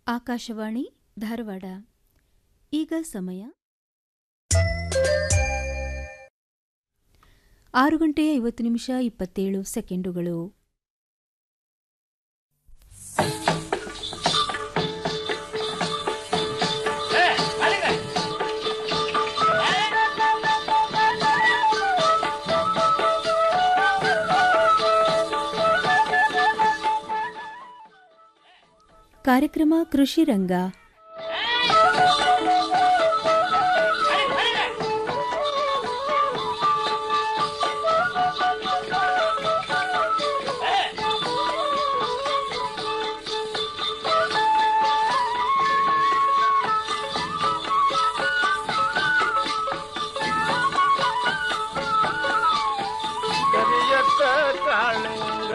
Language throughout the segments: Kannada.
ಆಕಾಶವಾಣಿ ಧಾರವಾಡ ಈಗ ಸಮಯ ಆರು ಗಂಟೆಯ ಐವತ್ತು ನಿಮಿಷ ಇಪ್ಪತ್ತೇಳು ಸೆಕೆಂಡುಗಳು ಕಾರ್ಯಕ್ರಮ ಕೃಷಿ ರಂಗ ಕರಿಯತ್ತ ಕಾಳಿಂಗ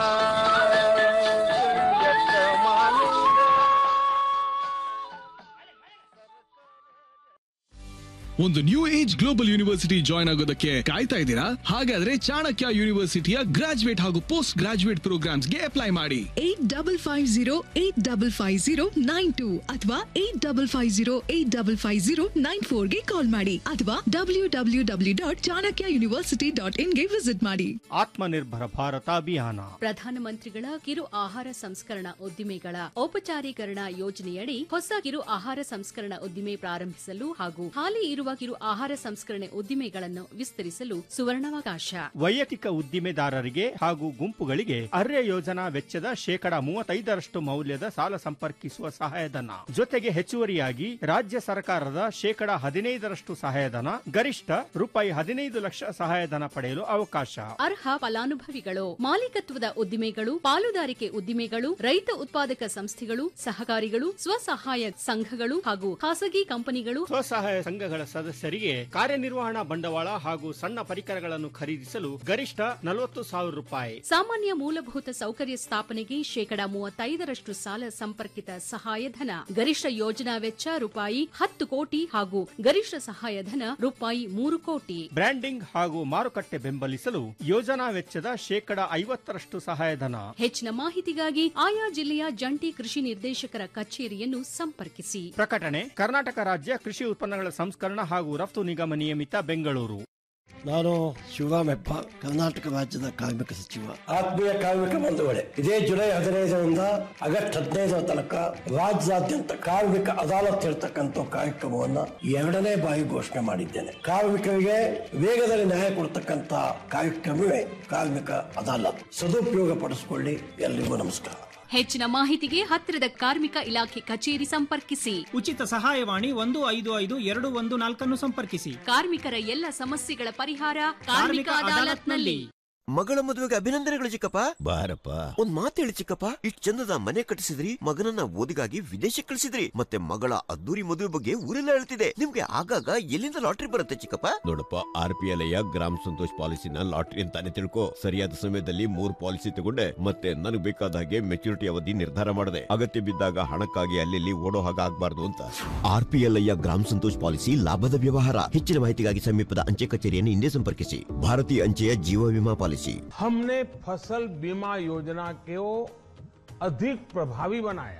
ಕರಿಯತ್ತ ಮಾಲಿಂಗ ಒಂದು new age global university join ಆಗೋದಕ್ಕೆ ಕಾಯ್ತಾ ಇದ್ದೀರಾ ಹಾಗಾದ್ರೆ ಚಾಣಕ್ಯ ಯೂನಿವರ್ಸಿಟಿಯ ಗ್ರಾಜುಯೇಟ್ ಹಾಗೂ ಪೋಸ್ಟ್ ಗ್ರಾಜುಯೇಟ್ ಪ್ರೋಗ್ರಾಮ್ಸ್ಗೆ ಅಪ್ಲೈ ಮಾಡಿ eight double five zero eight double five zero nine two ಅಥವಾ eight double five zero eight double five zero nine ಫೋರ್ಗೆ ಕಾಲ್ ಮಾಡಿ ಅಥವಾ W W W dot Chanakya university dot ಇನ್ಗೆ ವಿಸಿಟ್ ಮಾಡಿ ಆತ್ಮನಿರ್ಭರ ಭಾರತ ಅಭಿಯಾನ ಪ್ರಧಾನಮಂತ್ರಿಗಳ ಕಿರು ಆಹಾರ ಸಂಸ್ಕರಣಾ ಉದ್ದಿಮೆಗಳ ಔಪಚಾರೀಕರಣ ಯೋಜನೆಯಡಿ ಹೊಸ ಕಿರು ಆಹಾರ ಸಂಸ್ಕರಣಾ ಉದ್ದಿಮೆ ಪ್ರಾರಂಭಿಸಲು ಹಾಗೂ ಹಾಲಿ ಇರುವ ಕಿರು ಆಹಾರ ಸಂಸ್ಕರಣೆ ಉದ್ದಿಮೆಗಳನ್ನು ವಿಸ್ತರಿಸಲು ಸುವರ್ಣಾವಕಾಶ ವೈಯಕ್ತಿಕ ಉದ್ದಿಮೆದಾರರಿಗೆ ಹಾಗೂ ಗುಂಪುಗಳಿಗೆ ಅರ್ಯ ಯೋಜನಾ ವೆಚ್ಚದ ಶೇಕಡ ಮೂವತ್ತೈದರಷ್ಟು ಮೌಲ್ಯದ ಸಾಲ ಸಂಪರ್ಕಿಸುವ ಸಹಾಯಧನ ಜೊತೆಗೆ ಹೆಚ್ಚುವರಿಯಾಗಿ ರಾಜ್ಯ ಸರ್ಕಾರದ ಶೇಕಡ ಹದಿನೈದರಷ್ಟು ಸಹಾಯಧನ ಗರಿಷ್ಠ ರೂಪಾಯಿ ಹದಿನೈದು ಲಕ್ಷ ಸಹಾಯಧನ ಪಡೆಯಲು ಅವಕಾಶ ಅರ್ಹ ಫಲಾನುಭವಿಗಳು ಮಾಲೀಕತ್ವದ ಉದ್ದಿಮೆಗಳು ಪಾಲುದಾರಿಕೆ ಉದ್ದಿಮೆಗಳು ರೈತ ಉತ್ಪಾದಕ ಸಂಸ್ಥೆಗಳು ಸಹಕಾರಿಗಳು ಸ್ವಸಹಾಯ ಸಂಘಗಳು ಹಾಗೂ ಖಾಸಗಿ ಕಂಪನಿಗಳು ಸ್ವಸಹಾಯ ಸಂಘಗಳ ಸದಸ್ಯರಿಗೆ ಕಾರ್ಯನಿರ್ವಹಣಾ ಬಂಡವಾಳ ಹಾಗೂ ಸಣ್ಣ ಪರಿಕರಗಳನ್ನು ಖರೀದಿಸಲು ಗರಿಷ್ಠ ನಲವತ್ತು ಸಾವಿರ ರೂಪಾಯಿ ಸಾಮಾನ್ಯ ಮೂಲಭೂತ ಸೌಕರ್ಯ ಸ್ಥಾಪನೆಗೆ ಶೇಕಡ ಮೂವತ್ತೈದರಷ್ಟು ಸಾಲ ಸಂಪರ್ಕಿತ ಸಹಾಯಧನ ಗರಿಷ್ಠ ಯೋಜನಾ ವೆಚ್ಚ ರೂಪಾಯಿ ಹತ್ತು ಕೋಟಿ ಹಾಗೂ ಗರಿಷ್ಠ ಸಹಾಯಧನ ರೂಪಾಯಿ ಮೂರು ಕೋಟಿ ಬ್ರ್ಯಾಂಡಿಂಗ್ ಹಾಗೂ ಮಾರುಕಟ್ಟೆ ಬೆಂಬಲಿಸಲು ಯೋಜನಾ ವೆಚ್ಚದ ಶೇಕಡ ಐವತ್ತರಷ್ಟು ಸಹಾಯಧನ ಹೆಚ್ಚಿನ ಮಾಹಿತಿಗಾಗಿ ಆಯಾ ಜಿಲ್ಲೆಯ ಜಂಟಿ ಕೃಷಿ ನಿರ್ದೇಶಕರ ಕಚೇರಿಯನ್ನು ಸಂಪರ್ಕಿಸಿ ಪ್ರಕಟಣೆ ಕರ್ನಾಟಕ ರಾಜ್ಯ ಕೃಷಿ ಉತ್ಪನ್ನಗಳ ಸಂಸ್ಕರಣ ಹಾಗೂ ರಫ್ತು ನಿಗಮ ನಿಯಮಿತ ಬೆಂಗಳೂರು ನಾನು ಶಿವರಾಮ್ ಹೆಬ್ಬ ಕರ್ನಾಟಕ ರಾಜ್ಯದ ಕಾರ್ಮಿಕ ಸಚಿವ ಆತ್ಮೀಯ ಕಾರ್ಮಿಕ ಬಂಧುಗಳೇ ಇದೇ ಜುಲೈ ಹದಿನೈದರಿಂದ ಆಗಸ್ಟ್ ಹದಿನೈದರ ತನಕ ರಾಜ್ಯಾದ್ಯಂತ ಕಾರ್ಮಿಕ ಅದಾಲತ್ ಇರತಕ್ಕಂಥ ಕಾರ್ಯಕ್ರಮವನ್ನ ಎರಡನೇ ಬಾರಿ ಘೋಷಣೆ ಮಾಡಿದ್ದೇನೆ ಕಾರ್ಮಿಕರಿಗೆ ವೇಗದಲ್ಲಿ ನ್ಯಾಯ ಕೊಡ್ತಕ್ಕಂಥ ಕಾರ್ಯಕ್ರಮವೇ ಕಾರ್ಮಿಕ ಅದಾಲತ್ ಸದುಪಯೋಗ ಪಡಿಸಿಕೊಳ್ಳಿ ಎಲ್ರಿಗೂ ನಮಸ್ಕಾರ ಹೆಚ್ಚಿನ ಮಾಹಿತಿಗೆ ಹತ್ತಿರದ ಕಾರ್ಮಿಕ ಇಲಾಖೆ ಕಚೇರಿ ಸಂಪರ್ಕಿಸಿ ಉಚಿತ ಸಹಾಯವಾಣಿ ಒಂದು ಐದು ಐದು ಎರಡು ಒಂದು ನಾಲ್ಕನ್ನು ಸಂಪರ್ಕಿಸಿ ಕಾರ್ಮಿಕರ ಎಲ್ಲ ಸಮಸ್ಯೆಗಳ ಪರಿಹಾರ ಕಾರ್ಮಿಕ ಅದಾಲತ್ನಲ್ಲಿ ಮಗಳ ಮದುವೆಗೆ ಅಭಿನಂದನೆಗಳು ಚಿಕ್ಕಪ್ಪ ಬಾರಪ್ಪ ಒಂದ್ ಮಾತು ಹೇಳಿ ಚಿಕ್ಕಪ್ಪ ಇಷ್ಟ್ ಚಂದದ ಮನೆ ಕಟ್ಟಿಸಿದ್ರಿ ಮಗನನ್ನ ಓದಿಗಾಗಿ ವಿದೇಶಕ್ಕೆ ಕಳಿಸಿದ್ರಿ ಮತ್ತೆ ಮಗಳ ಅದ್ದೂರಿ ಮದುವೆ ಬಗ್ಗೆ ಊರೆಲ್ಲ ಹೇಳ್ತಿದೆ ನಿಮ್ಗೆ ಆಗಾಗ ಎಲ್ಲಿಂದ ಲಾಟ್ರಿ ಬರುತ್ತೆ ಚಿಕ್ಕಪ್ಪ ನೋಡಪ್ಪ R P L gram Santosh ಪಾಲಿಸಿನ ಲಾಟ್ರಿ ಅಂತಾನೆ ತಿಳ್ಕೊ ಸರಿಯಾದ ಸಮಯದಲ್ಲಿ ಮೂರ್ ಪಾಲಿಸಿ ತಗೊಂಡೆ ಮತ್ತೆ ನನಗೆ ಬೇಕಾದ ಹಾಗೆ ಮೆಚುರಿಟಿ ಅವಧಿ ನಿರ್ಧಾರ ಮಾಡಿದೆ ಅಗತ್ಯ ಬಿದ್ದಾಗ ಹಣಕ್ಕಾಗಿ ಅಲ್ಲಿ ಓಡೋ ಹಾಗೆ ಆಗ್ಬಾರ್ದು ಅಂತ R P L gram Santosh policy ಲಾಭದ ವ್ಯವಹಾರ ಹೆಚ್ಚಿನ ಮಾಹಿತಿಗಾಗಿ ಸಮೀಪದ ಅಂಚೆ ಕಚೇರಿಯನ್ನು ಹಿಂದೆ ಸಂಪರ್ಕಿಸಿ ಭಾರತೀಯ ಅಂಚೆಯ ಜೀವ ವಿಮಾ ಪಾಲಿಸಿ हमने फसल बीमा योजना को अधिक प्रभावी बनाया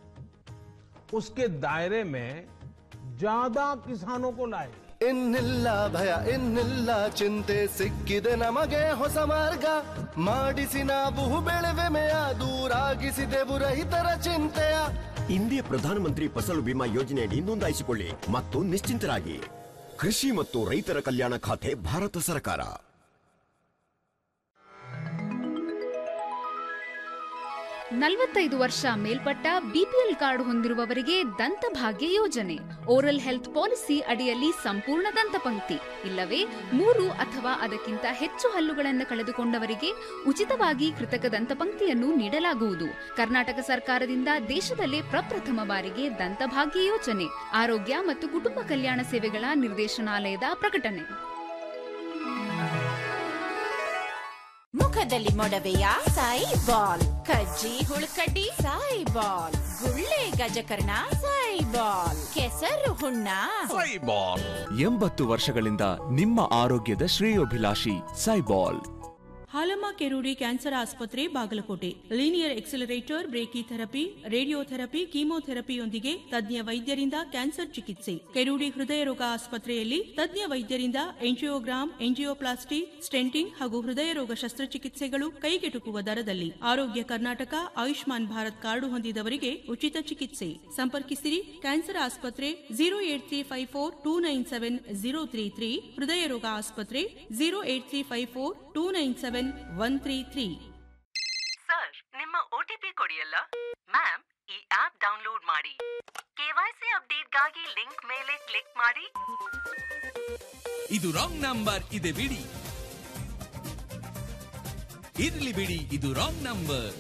उसके दायरे में ज्यादा किसानों को लाए ಇನ್ನಿಲ್ಲ ಭಯ ಇನ್ನಿಲ್ಲ ಚಿಂತೆ ಸಿಕ್ಕಿದೆ ನಮಗೆ ಹೊಸ ಮಾರ್ಗ ಮಾಡಿಸಿ ನಾವು ಬೆಳೆವೆಮೆಯ ದೂರಾಗಿಸಿದೆವು ರೈತರ ಚಿಂತೆಯ ಹಿಂದೆ ಪ್ರಧಾನಮಂತ್ರಿ ಫಸಲು ಬಿಮಾ ಯೋಜನೆಯಡಿ ನೋಂದಾಯಿಸಿಕೊಳ್ಳಿ ಮತ್ತು ನಿಶ್ಚಿಂತರಾಗಿ ಕೃಷಿ ಮತ್ತು ರೈತರ ಕಲ್ಯಾಣ ಖಾತೆ ಭಾರತ ಸರ್ಕಾರ ನಲವತ್ತೈದು ವರ್ಷ ಮೇಲ್ಪಟ್ಟ ಬಿಪಿಎಲ್ ಕಾರ್ಡ್ ಹೊಂದಿರುವವರಿಗೆ ದಂತಭಾಗ್ಯ ಯೋಜನೆ ಓರಲ್ ಹೆಲ್ತ್ ಪಾಲಿಸಿ ಅಡಿಯಲ್ಲಿ ಸಂಪೂರ್ಣ ದಂತಪಂಕ್ತಿ ಇಲ್ಲವೇ ಮೂರು ಅಥವಾ ಅದಕ್ಕಿಂತ ಹೆಚ್ಚು ಹಲ್ಲುಗಳನ್ನು ಕಳೆದುಕೊಂಡವರಿಗೆ ಉಚಿತವಾಗಿ ಕೃತಕ ದಂತಪಂಕ್ತಿಯನ್ನು ನೀಡಲಾಗುವುದು ಕರ್ನಾಟಕ ಸರ್ಕಾರದಿಂದ ದೇಶದಲ್ಲೇ ಪ್ರಪ್ರಥಮ ಬಾರಿಗೆ ದಂತಭಾಗ್ಯ ಯೋಜನೆ ಆರೋಗ್ಯ ಮತ್ತು ಕುಟುಂಬ ಕಲ್ಯಾಣ ಸೇವೆಗಳ ನಿರ್ದೇಶನಾಲಯದ ಪ್ರಕಟಣೆ ಮುಖದಲ್ಲಿ ಮೊಡವೆಯ ಸಾಯಿ ಬಾಲ್ ಕಜ್ಜಿ ಹುಳುಕಡ್ಡಿ ಸಾಯಿ ಬಾಲ್ ಗುಳ್ಳೆ ಗಜಕರ್ಣ ಸಾಯಿ ಬಾಲ್ ಕೆಸರು ಹುಣ್ಣ ಎಂಬತ್ತು ವರ್ಷಗಳಿಂದ ನಿಮ್ಮ ಆರೋಗ್ಯದ ಶ್ರೇಯೋಭಿಲಾಷಿ ಸೈಬಾಲ್ ಹಾಲಮ್ಮ ಕೆರೂಡಿ ಕ್ಯಾನ್ಸರ್ ಆಸ್ಪತ್ರೆ Bagalkot linear accelerator brachytherapy radiotherapy ಕೀಮೋಥೆರಪಿಯೊಂದಿಗೆ ತಜ್ಞ ವೈದ್ಯರಿಂದ ಕ್ಯಾನ್ಸರ್ ಚಿಕಿತ್ಸೆ ಕೆರೂಡಿ ಹೃದಯ ರೋಗ ಆಸ್ಪತ್ರೆಯಲ್ಲಿ ತಜ್ಞ ವೈದ್ಯರಿಂದ ಎಂಜಿಯೋಗ್ರಾಮ್ ಎಂಜಿಯೋಪ್ಲಾಸ್ಟಿ ಸ್ಟೆಂಟಿಂಗ್ ಹಾಗೂ ಹೃದಯ ರೋಗ ಶಸ್ತ್ರಚಿಕಿತ್ಸೆಗಳು ಕೈಗೆಟುಕುವ ದರದಲ್ಲಿ ಆರೋಗ್ಯ ಕರ್ನಾಟಕ ಆಯುಷ್ಮಾನ್ ಭಾರತ್ ಕಾರ್ಡು ಹೊಂದಿದವರಿಗೆ ಉಚಿತ ಚಿಕಿತ್ಸೆ ಸಂಪರ್ಕಿಸಿರಿ ಕ್ಯಾನ್ಸರ್ ಆಸ್ಪತ್ರೆ zero eight three five four two nine seven zero three three ಹೃದಯ ರೋಗ ಆಸ್ಪತ್ರೆ zero eight three five four two nine seven one three three sir ನಿಮ್ಮ ಒಟಿಪಿ ಕೊಡಿಯಲ್ಲ ಮ್ಯಾಮ್ ಈ ಆಪ್ ಡೌನ್ಲೋಡ್ ಮಾಡಿ ಕೆವೈಸಿ ಅಪ್ಡೇಟ್ಗಾಗಿ ಲಿಂಕ್ ಮೇಲೆ ಕ್ಲಿಕ್ ಮಾಡಿ ಇದು ರಾಂಗ್ ನಂಬರ್ ಇದೆ ಬಿಡಿ ಇರ್ಲಿ ಬಿಡಿ ಇದು ರಾಂಗ್ ನಂಬರ್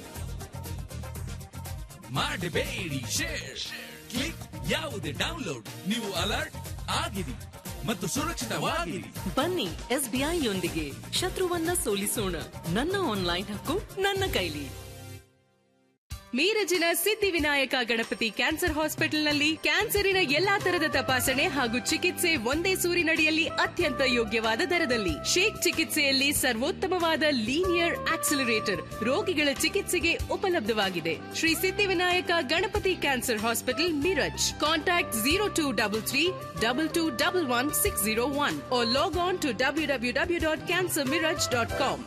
ಮಾಡಬೇಡಿ ಶೇರ್ ಕ್ಲಿಕ್ ಯಾವುದೇ ಡೌನ್ಲೋಡ್ ನೀವು ಅಲರ್ಟ್ ಆಗಿರಿ ಮತ್ತು ಸುರಕ್ಷಿತವಾಗಿರಿ ಬನ್ನಿ ಎಸ್ಬಿಐ ಯೊಂದಿಗೆ ಶತ್ರುವನ್ನ ಸೋಲಿಸೋಣ ನನ್ನ ಆನ್ಲೈನ್ ಹಕ್ಕು ನನ್ನ ಕೈಲಿ ಮೀರಜಿನ ಸಿದ್ಧಿವಿನಾಯಕ ಗಣಪತಿ ಕ್ಯಾನ್ಸರ್ ಹಾಸ್ಪಿಟಲ್ನಲ್ಲಿ ಕ್ಯಾನ್ಸರಿನ ಎಲ್ಲಾ ತರದ ತಪಾಸಣೆ ಹಾಗೂ ಚಿಕಿತ್ಸೆ ಒಂದೇ ಸೂರಿನಡಿಯಲ್ಲಿ ಅತ್ಯಂತ ಯೋಗ್ಯವಾದ ದರದಲ್ಲಿ ಶೇಕ್ ಚಿಕಿತ್ಸೆಯಲ್ಲಿ ಸರ್ವೋತ್ತಮವಾದ ಲೀನಿಯರ್ ಆಕ್ಸಿಲರೇಟರ್ ರೋಗಿಗಳ ಚಿಕಿತ್ಸೆಗೆ ಉಪಲಬ್ಧವಾಗಿದೆ Shri Siddhivinayak Ganapati cancer hospital Miraj contact zero two double three double two double one six zero one log on to W W W dot cancer Miraj dot com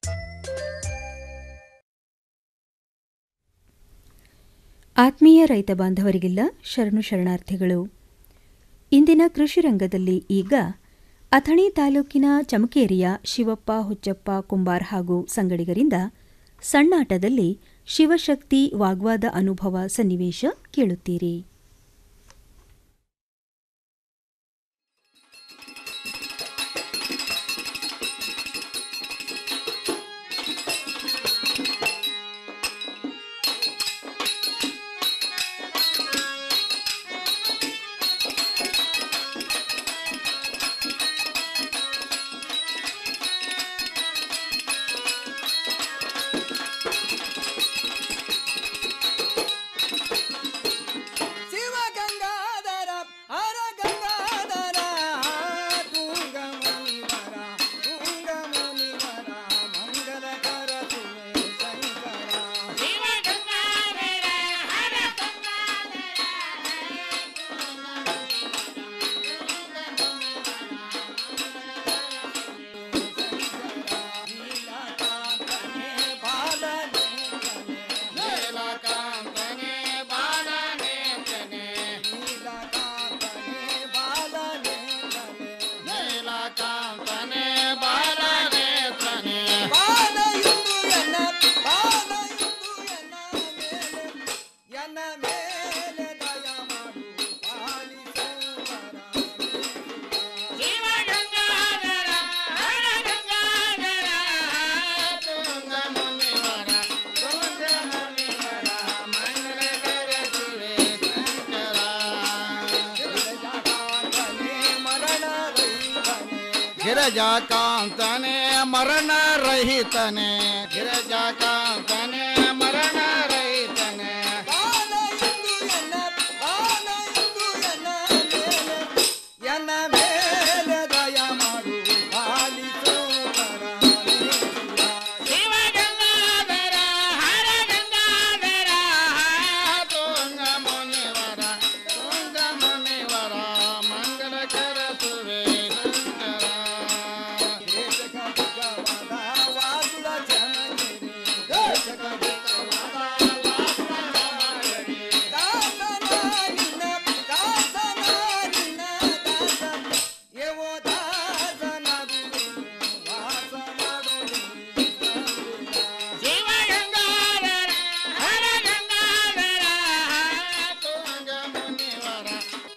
ಆತ್ಮೀಯ ರೈತ ಬಾಂಧವರಿಗೆಲ್ಲ ಶರಣು ಶರಣಾರ್ಥಿಗಳು ಇಂದಿನ ಕೃಷಿ ರಂಗದಲ್ಲಿ ಈಗ ಅಥಣಿ ತಾಲೂಕಿನ ಚಮಕೇರಿಯ ಶಿವಪ್ಪ ಹುಚ್ಚಪ್ಪ ಕುಂಬಾರ್ ಹಾಗೂ ಸಂಗಡಿಗರಿಂದ ಸಣ್ಣಾಟದಲ್ಲಿ ಶಿವಶಕ್ತಿ ವಾಗ್ವಾದ ಅನುಭವ ಸನ್ನಿವೇಶ ಕೇಳುತ್ತೀರಿ ಶಿವ ಗಂಗಾಧರ ಹರ ಗಂಗಾಧರ ತುಂಗ ಮುನಿವರ ತುಂಗ ಮುನಿವರ ಮಂಗಲಕರ ಶಿವೆ ಶಂಕರ ಶಿವ ಗಂಗಾಧರ ಹರ ನೀಲಕಾಂತನೆ ಬಾಲನೇತನೆ ನೀಲಕಾಂತನೆ ಬಾಲನೇತನೆ ನೀಲಕಾಂತನೆ ಬಾಲನೇತನೆ ಬಾಲಯುಂದು ಎನ್ನ ಬಾಲಯುಂದು ಎನ್ನ ಮೇಲೆ ಎನ್ನ ಮೇಲೆ ದಯ ಮಾಡು ಪಾಲಿಸೋ ಶಿವ ಗಂಗಾಧರ ಹರ ಗಂಗಾಧರ ತುಂಗ ಮುನಿವರ ತುಂಗ ಮುನಿವರ ಮಂಗಳಕರ ಶಿವೆ ಶಂಕರ ಗಿರಜಾಕಾಂತನೆ ಮರಣ ರಹಿತನೆ ಗಿರಜಾಕಾಂತನೆ ಮರಣ ರಹಿತನೆ ಎನ್ನ ಮೇಲೆ ದಯ ಮಾಡು ಪಾಲಿಸೋ ಶಿವ ಗಂಗಾಧರ ಹರ ಗಂಗಾಧರ ತುಂಗ ಮುನಿವರ ತುಂಗ ಮುನಿವರ ಮಂಗಳಕರ ಸುವೆ ಶಿವ ಗಂಗಾಧರ ಹರ ಗಂಗಾಧರ ತುಂಗ ಮುನಿವರ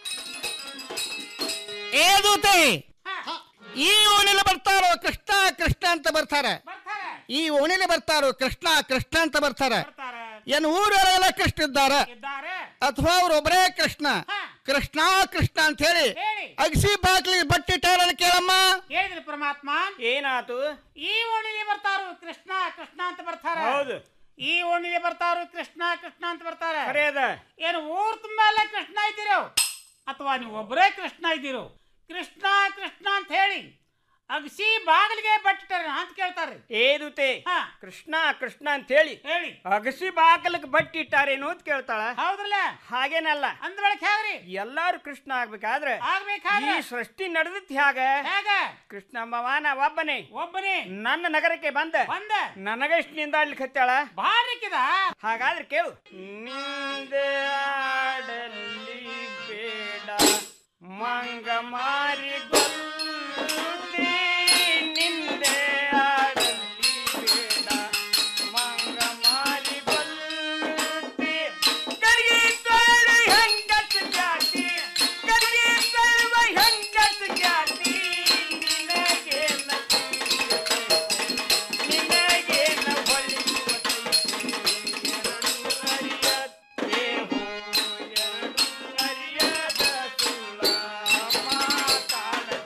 ಏದೂತೆ ಈ ಓಣಿಲಿ ಬರ್ತಾರೋ ಕೃಷ್ಣ ಕೃಷ್ಣ ಅಂತ ಬರ್ತಾರೆ ಈ ಓಣಿಲಿ ಬರ್ತಾರೋ ಕೃಷ್ಣ ಕೃಷ್ಣ ಅಂತ ಬರ್ತಾರೆ ಏನ್ ಊರೆಲ್ಲ ಕೃಷ್ಣ ಇದ್ದಾರೆ ಅಥವಾ ಅವ್ರೊಬ್ಬರೇ ಕೃಷ್ಣ ಕೃಷ್ಣ ಕೃಷ್ಣ ಅಂತ ಹೇಳಿ ಅಗಸಿ ಬಾಗ್ಲಿ ಬಟ್ಟಿಟ್ಟಾರಲ್ಲ ಕೇಳಮ್ಮ ಹೇಳಿದ್ರಿ ಪರಮಾತ್ಮ ಏನಾತು ಈ ಓಣಿಲಿ ಬರ್ತಾರು ಕೃಷ್ಣ ಕೃಷ್ಣ ಅಂತ ಬರ್ತಾರೆ ಹೌದು. ಈ ಓಣಿಲಿ ಬರ್ತಾರು ಕೃಷ್ಣ ಕೃಷ್ಣ ಅಂತ ಬರ್ತಾರೆ ಖರೆ ಅದ. ಏನು ಊರ್ ತುಂಬಾ ಎಲ್ಲ ಕೃಷ್ಣ ಇದ್ದೀರೋ ಅಥವಾ ನೀವು ಒಬ್ಬರೇ ಕೃಷ್ಣ ಇದ್ದೀರೋ ಕೃಷ್ಣ ಕೃಷ್ಣ ಅಂತ ಹೇಳಿ ಅಗಸಿ ಬಾಗಿಲಿಗೆ ಬಟ್ಟಿಟ್ಟಾರೆ ಅಂತ ಕೇಳ್ತಾರೆ ಏದುತೆ ಕೃಷ್ಣ ಕೃಷ್ಣ ಅಂತ ಹೇಳಿ ಹೇಳಿ ಅಗಸಿ ಬಾಕಲಕ್ಕೆ ಬಟ್ಟಿ ಇಟ್ಟಾರೇನು ಅಂತ ಕೇಳ್ತಾಳ ಹೌದ್ರಲ್ಲ ಹಾಗೇನಲ್ಲ ಅಂದ್ರೊಳಗೆ ಹೇಗ್ರಿ ಎಲ್ಲಾರು ಕೃಷ್ಣ ಆಗ್ಬೇಕಾದ್ರೆ ಆಗ್ಬೇಕಾದ್ರೆ? ಈ ಸೃಷ್ಟಿ ನಡೆದಿತ್ತು ಹೇಗ ಹೇಗ ಕೃಷ್ಣ ಭವಾನ ಒಬ್ಬನೇ ಒಬ್ಬನೇ ನನ್ನ ನಗರಕ್ಕೆ ಬಂದ ಬಂದ ನನಗ ಇಷ್ಟಿನಿಂದ ಆಡ್ಲಿಕ್ಕೆ ಹತ್ತಾಳ ಬಾರಿಕಿದ ಹಾಗಾದ್ರೆ ಕೇಳು ನಿಂದೆ ಆಡಲಿ ಬೇಡ ಮಂಗ ಮಾರಿ ಗೊಲ್ತಿ ನಿಂದೆ ಆಡಲಿ ಬೇಡ ಮಂಗ ಮಾರಿ ಗೊಲ್ತಿ ಗರಿಗೆ ತೊಳೆದ ಹೆಂಗಸ ಜಾತಿ ಗರಿಗೆ ತೊಳೆವ ಹೆಂಗಸ ಜಾತಿ ನಿನಗೇನ ನಿನಗೇನ ಹೊಲಿಯುವ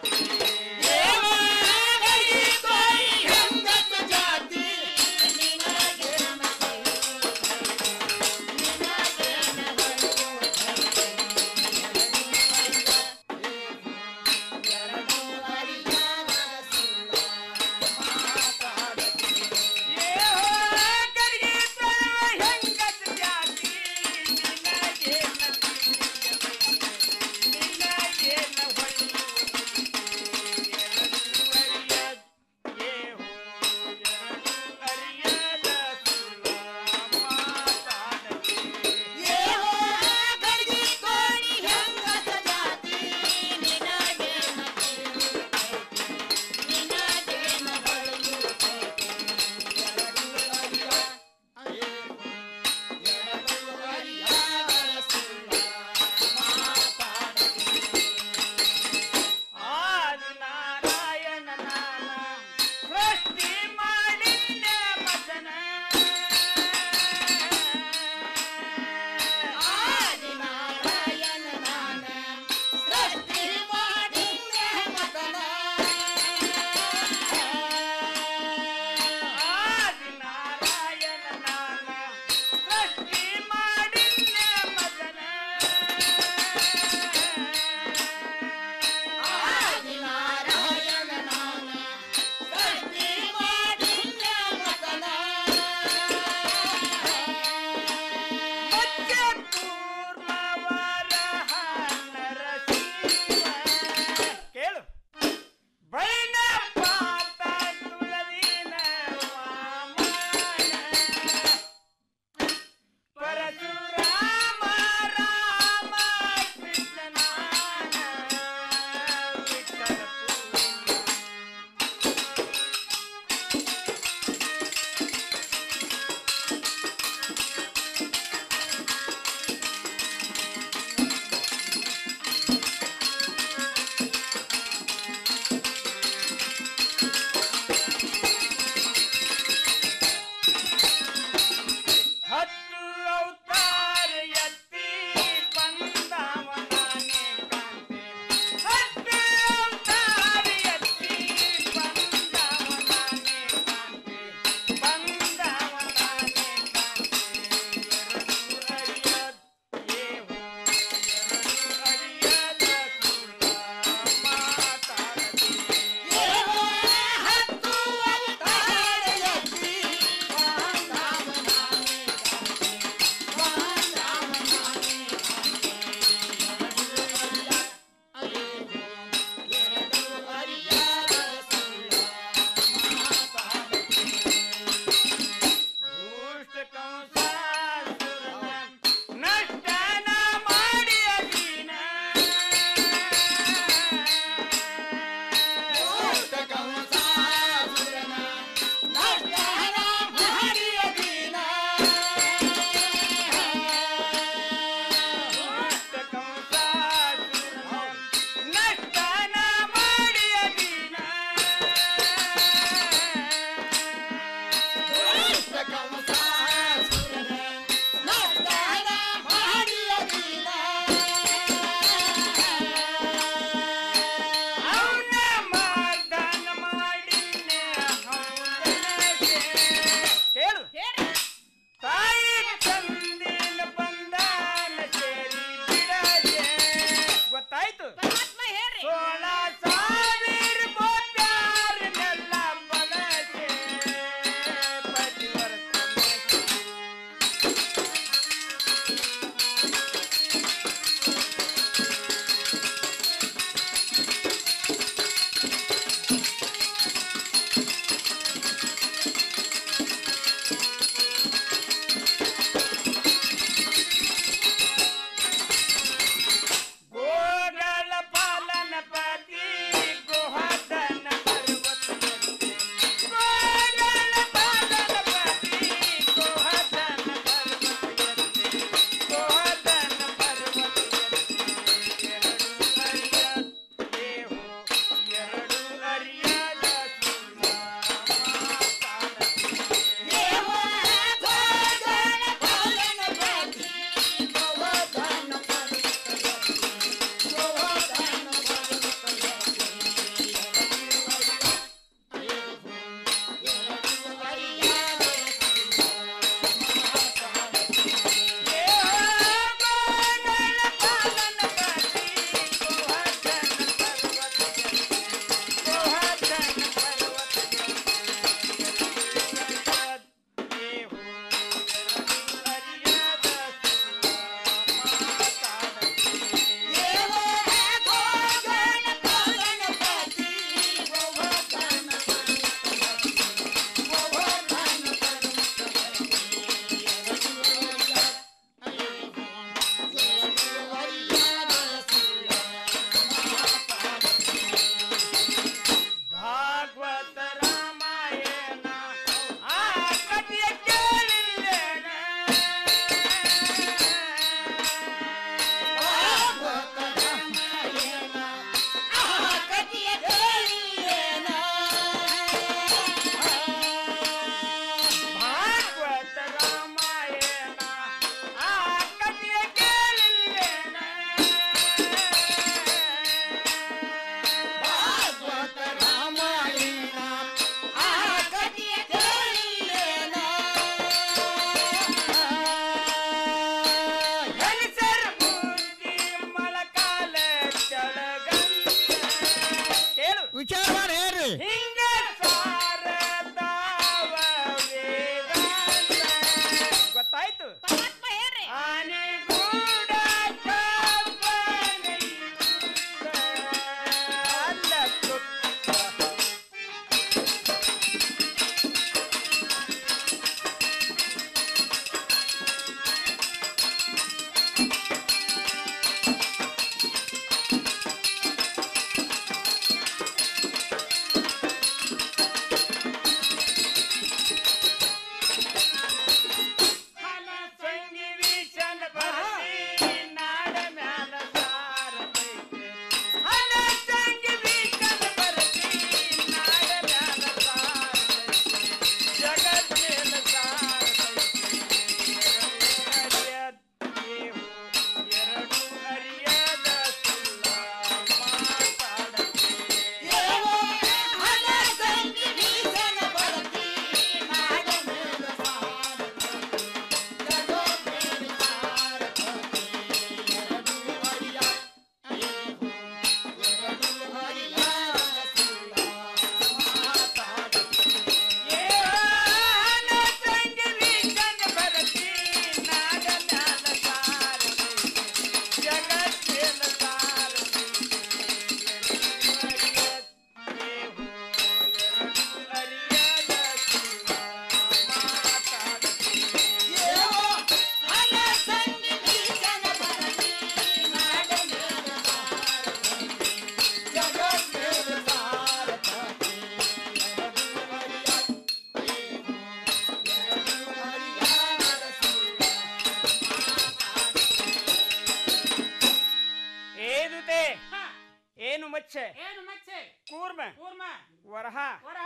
ಕೂರ್ಮ ವರಹ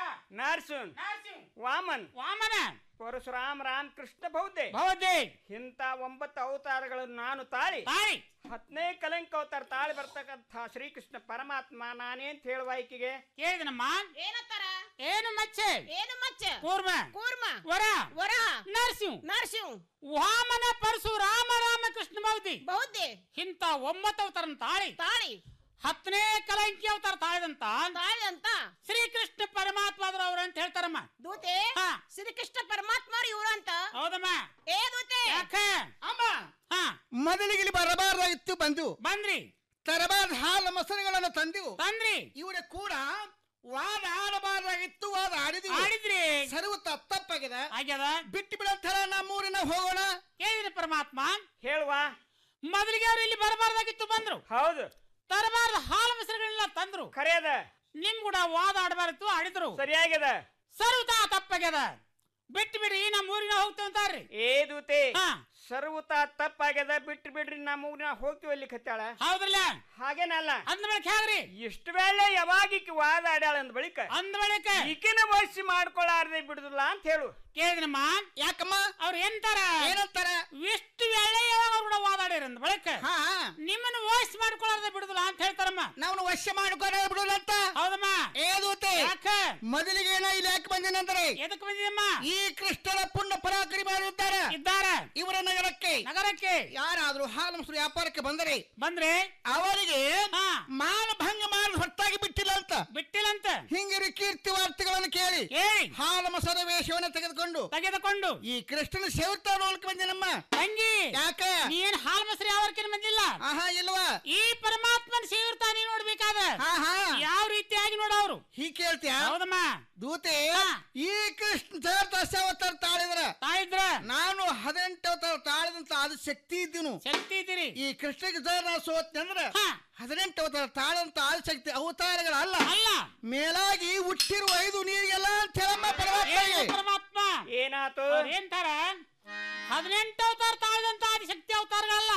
ನರಸಿಂಹ ವಾಮನ್ ವಾಮನ ಪರಶುರಾಮ ರಾಮ್ ಕೃಷ್ಣ ಬೌದ್ಧೆ ಬೌದ್ಧೆ ಇಂಥ ಒಂಬತ್ತು ಅವತಾರಗಳನ್ನು ನಾನು ತಾಳಿ ತಾಳಿ ಹತ್ತನೇ ಕಲಂಕ ಅವತಾರ ತಾಳಿ ಬರ್ತಕ್ಕಂಥ ಶ್ರೀಕೃಷ್ಣ ಪರಮಾತ್ಮ ನಾನೇಂತ ಹೇಳುವ ಆಯ್ಕೆಗೆ ಕೇಳಿದನಮ್ಮ ಏನಂತಾರ ಏನು ಮಚ್ಚೆ ಏನು ಮಚ್ಚ ಕೂರ್ಮ ಕೂರ್ಮ ವರ ವರ ನರಸಿಂಹ ನರಸಿಂಹ ವಾಮನ ಪರಶು ರಾಮ ರಾಮ ಕೃಷ್ಣ ಬೌದ್ಧಿ ಬೌದ್ಧಿ ಇಂಥ ಒಂಬತ್ತು ಅವತಾರನ ತಾಳಿ ತಾಳಿ ಹತ್ತನೇ ಕಲಂಕಿ ಅವತಾರ ತಾಳಿದಂತ ತಾಳಿದಂತ ಶ್ರೀಕೃಷ್ಣ ಪರಮಾತ್ಮ ಆದ್ರು ಅವ್ರು ಅಂತ ಹೇಳ್ತಾರಮ್ಮ ದೂತೆ ಹಾ. ಶ್ರೀಕೃಷ್ಣ ಪರಮಾತ್ಮ ಇವ್ರು ಅಂತ ಹೌದಮ್ಮ ಏ ದೂತೆ ಯಾಕೆ ಅಮ್ಮ ಹಾ ಮೊದಲಿಗೆ ಇಲ್ಲಿ ಬರಬಾರ್ದಾಗಿತ್ತು ಬಂದು ಬಂದ್ರಿ ತರಬಾರ್ದ ಹಾಲು ಮೊಸರುಗಳನ್ನು ತಂದೆವು ತಂದ್ರಿ ಇವರ ಕೂಡ ವಾದ ಆಡಬಾರ್ದಾಗಿತ್ತು ವಾದ ಆಡಿದ್ವಿ ಆಡಿದ್ರಿ ಸರ್ವ ತಪ್ಪಾಗಿದೆ ಆಗ್ಯದ ಬಿಟ್ಟು ಬಿಡಂತಾರ ನಮ್ಮೂರಿನ ಹೋಗೋಣ ಕೇಳಿದ್ರಿ ಪರಮಾತ್ಮ ಹೇಳುವ ಮೊದಲಿಗೆ ಅವ್ರು ಇಲ್ಲಿ ಬರಬಾರ್ದಾಗಿತ್ತು ಬಂದ್ರು ಹೌದು ತರಬಾರ್ದ ಹಾಲು ಮೊಸರುಗಳನ್ನೆಲ್ಲ ತಂದ್ರು ಖರೇದ ನಿಮ್ ಕೂಡ ವಾದ ಆಡಬಾರ್ದು ಆಡಿದ್ರು ಸರಿಯಾಗ್ಯದ ಸರ್ವತಾ ತಪ್ಪಾಗ್ಯದ ಬಿಟ್ಟು ಬಿಡ್ರಿ ನಮ್ಮ ಊರಿನ ಹೋಗ್ತೇವೆ ಅಂತಾರ್ರಿ ಏ ದೂತೆ ಹಾ. ಸರ್ವತ ತಪ್ಪಾಗ್ಯದ ಬಿಟ್ಟು ಬಿಡ್ರಿ ನಮ್ಮ ಊರಿನ ಹೋಗ್ತೀವಿ ಅಲ್ಲಿ ಕತ್ತಾಳ ಹೌದ್ರಲ್ಲ ಹಾಗೇನಲ್ಲ ಅಂದ ಬಳಿಕ ಹೇಗ್ರಿ ಇಷ್ಟು ವೇಳೆ ಯಾವಾಗ ಈಕಿ ವಾದ ಆಡ್ಯಾಳ ಅಂದ ಬಳಿಕ ಅಂದ ಬಳಿಕ ಈಕಿನ ವಯಸ್ಸಿ ಮಾಡ್ಕೊಳ್ಳಾರ್ದೆ ಬಿಡುದಿಲ್ಲ ಅಂತ ಹೇಳು ಕೇಳಿದ್ರಮ್ಮ ಯಾಕಮ್ಮ ಅವ್ರು ಎಂತಾರ ಏನಂತಾರ ಇಷ್ಟು ವೇಳೆ ಯಾವಾಗ ಅವ್ರು ಕೂಡ ವಾದಾಡ್ಯಾರ ಅಂದ ಬಳಿಕ ಹಾ ನಿಮ್ಮನ್ನ ವಾಯ್ಸ್ ಮಾಡ್ಕೊಳ್ಳಾರ್ದೆ ಬಿಡುದಿಲ್ಲ ಅಂತ ಹೇಳ್ತಾರಮ್ಮ ನಾವು ವಶ ಮಾಡ್ಕೊಂಡು ಬಿಡೋಣ ಅಂತ ಹೌದಮ್ಮ ಏದೂತೆ ಯಾಕ ಮೊದಲಿಗೆ ಏನೋ ಇಲ್ಲಿ ಯಾಕೆ ಬಂದಿನಂದ್ರೆ ಎದಕ್ ಬಂದಿದಮ್ಮ ಈ ಕೃಷ್ಣನ ಪುಣ್ಯ ಪರಾಕ್ರಮಿ ಮಾಡಿದ್ದಾರೆ ಇದ್ದಾರ ಇವರ ನಗರಕ್ಕೆ ನಗರಕ್ಕೆ ಯಾರಾದ್ರೂ ಹಾಲು ಮೊಸರು ವ್ಯಾಪಾರಕ್ಕೆ ಬಂದರೆ ಬಂದ್ರೆ ಅವರಿಗೆ ಹಾ ಮಾನಭಂಗ ಮಾಡಿ ಹೊರತಾಗಿ ಬಿಟ್ಟಿಲ್ಲ ಅಂತ ಬಿಟ್ಟಿಲ್ಲಂತ ಹಿಂಗಿರಿ ಕೀರ್ತಿ ವಾರ್ತೆಗಳನ್ನು ಕೇಳಿ ಹೇಳಿ ಹಾಲು ಮೊಸರು ವೇಷವನ್ನು ತೆಗೆದುಕೊಂಡು ತೆಗೆದುಕೊಂಡು ಈ ಕೃಷ್ಣನ ಸೇವತಾ ನೋಡ್ಕ ಬಂದಿನಮ್ಮ ತಂಗಿ ಯಾಕ ನೀನ್ ಹಾಲ್ ಮೊಸರು ಯಾವರ್ಕಿನ ಬಂದಿಲ್ಲ ಆಹಾ ಇಲ್ವಾ ಈ ಪರಮಾತ್ಮನ ಸೇವಿರ್ತಾ ನೀ ನೋಡ್ಬೇಕಾದ ಹಾ ಹಾ ಯಾವ ರೀತಿಯಾಗಿ ನೋಡವ್ರು ಹೀಗ್ ಕೇಳ್ತೀಯ ಹೌದಮ್ಮ ದೂತೆ ಹಾ. ಈ ಕೃಷ್ಣ ದಶಾವತಾರ ತಾಳಿದ್ರ ತಾಯಿದ್ರ ನಾನು ಹದಿನೆಂಟು ಅವತಾರ ತಾಳಿದಂತ ಅದು ಶಕ್ತಿ ಇದ್ದೀನು ಶಕ್ತಿ ಇದ್ದೀರಿ ಈ ಕೃಷ್ಣಗೆ ಜಯ ನಾ ಸೋತ್ನೆ ಅಂದ್ರೆ ಹಾ. ಹದಿನೆಂಟು ಅವತಾರ ತಾಳಂತ ಆದಿಶಕ್ತಿ ಅವತಾರಗಳಲ್ಲ ಅಲ್ಲ ಮೇಲಾಗಿ ಹುಟ್ಟಿರುವ ಐದು ನೀರಿಗೆಲ್ಲ ಅಂತ ಹೇಳಮ್ಮ ಪರಮಾತ್ಮಗೆ ಏನು ಪರಮಾತ್ಮ ಏನಾತು ಅವ್ರು ಏನ್ತಾರ ಹದಿನೆಂಟು ಅವತಾರ ತಾಳಿದಂತ ಆದಿಶಕ್ತಿ ಅವತಾರಗಳಲ್ಲ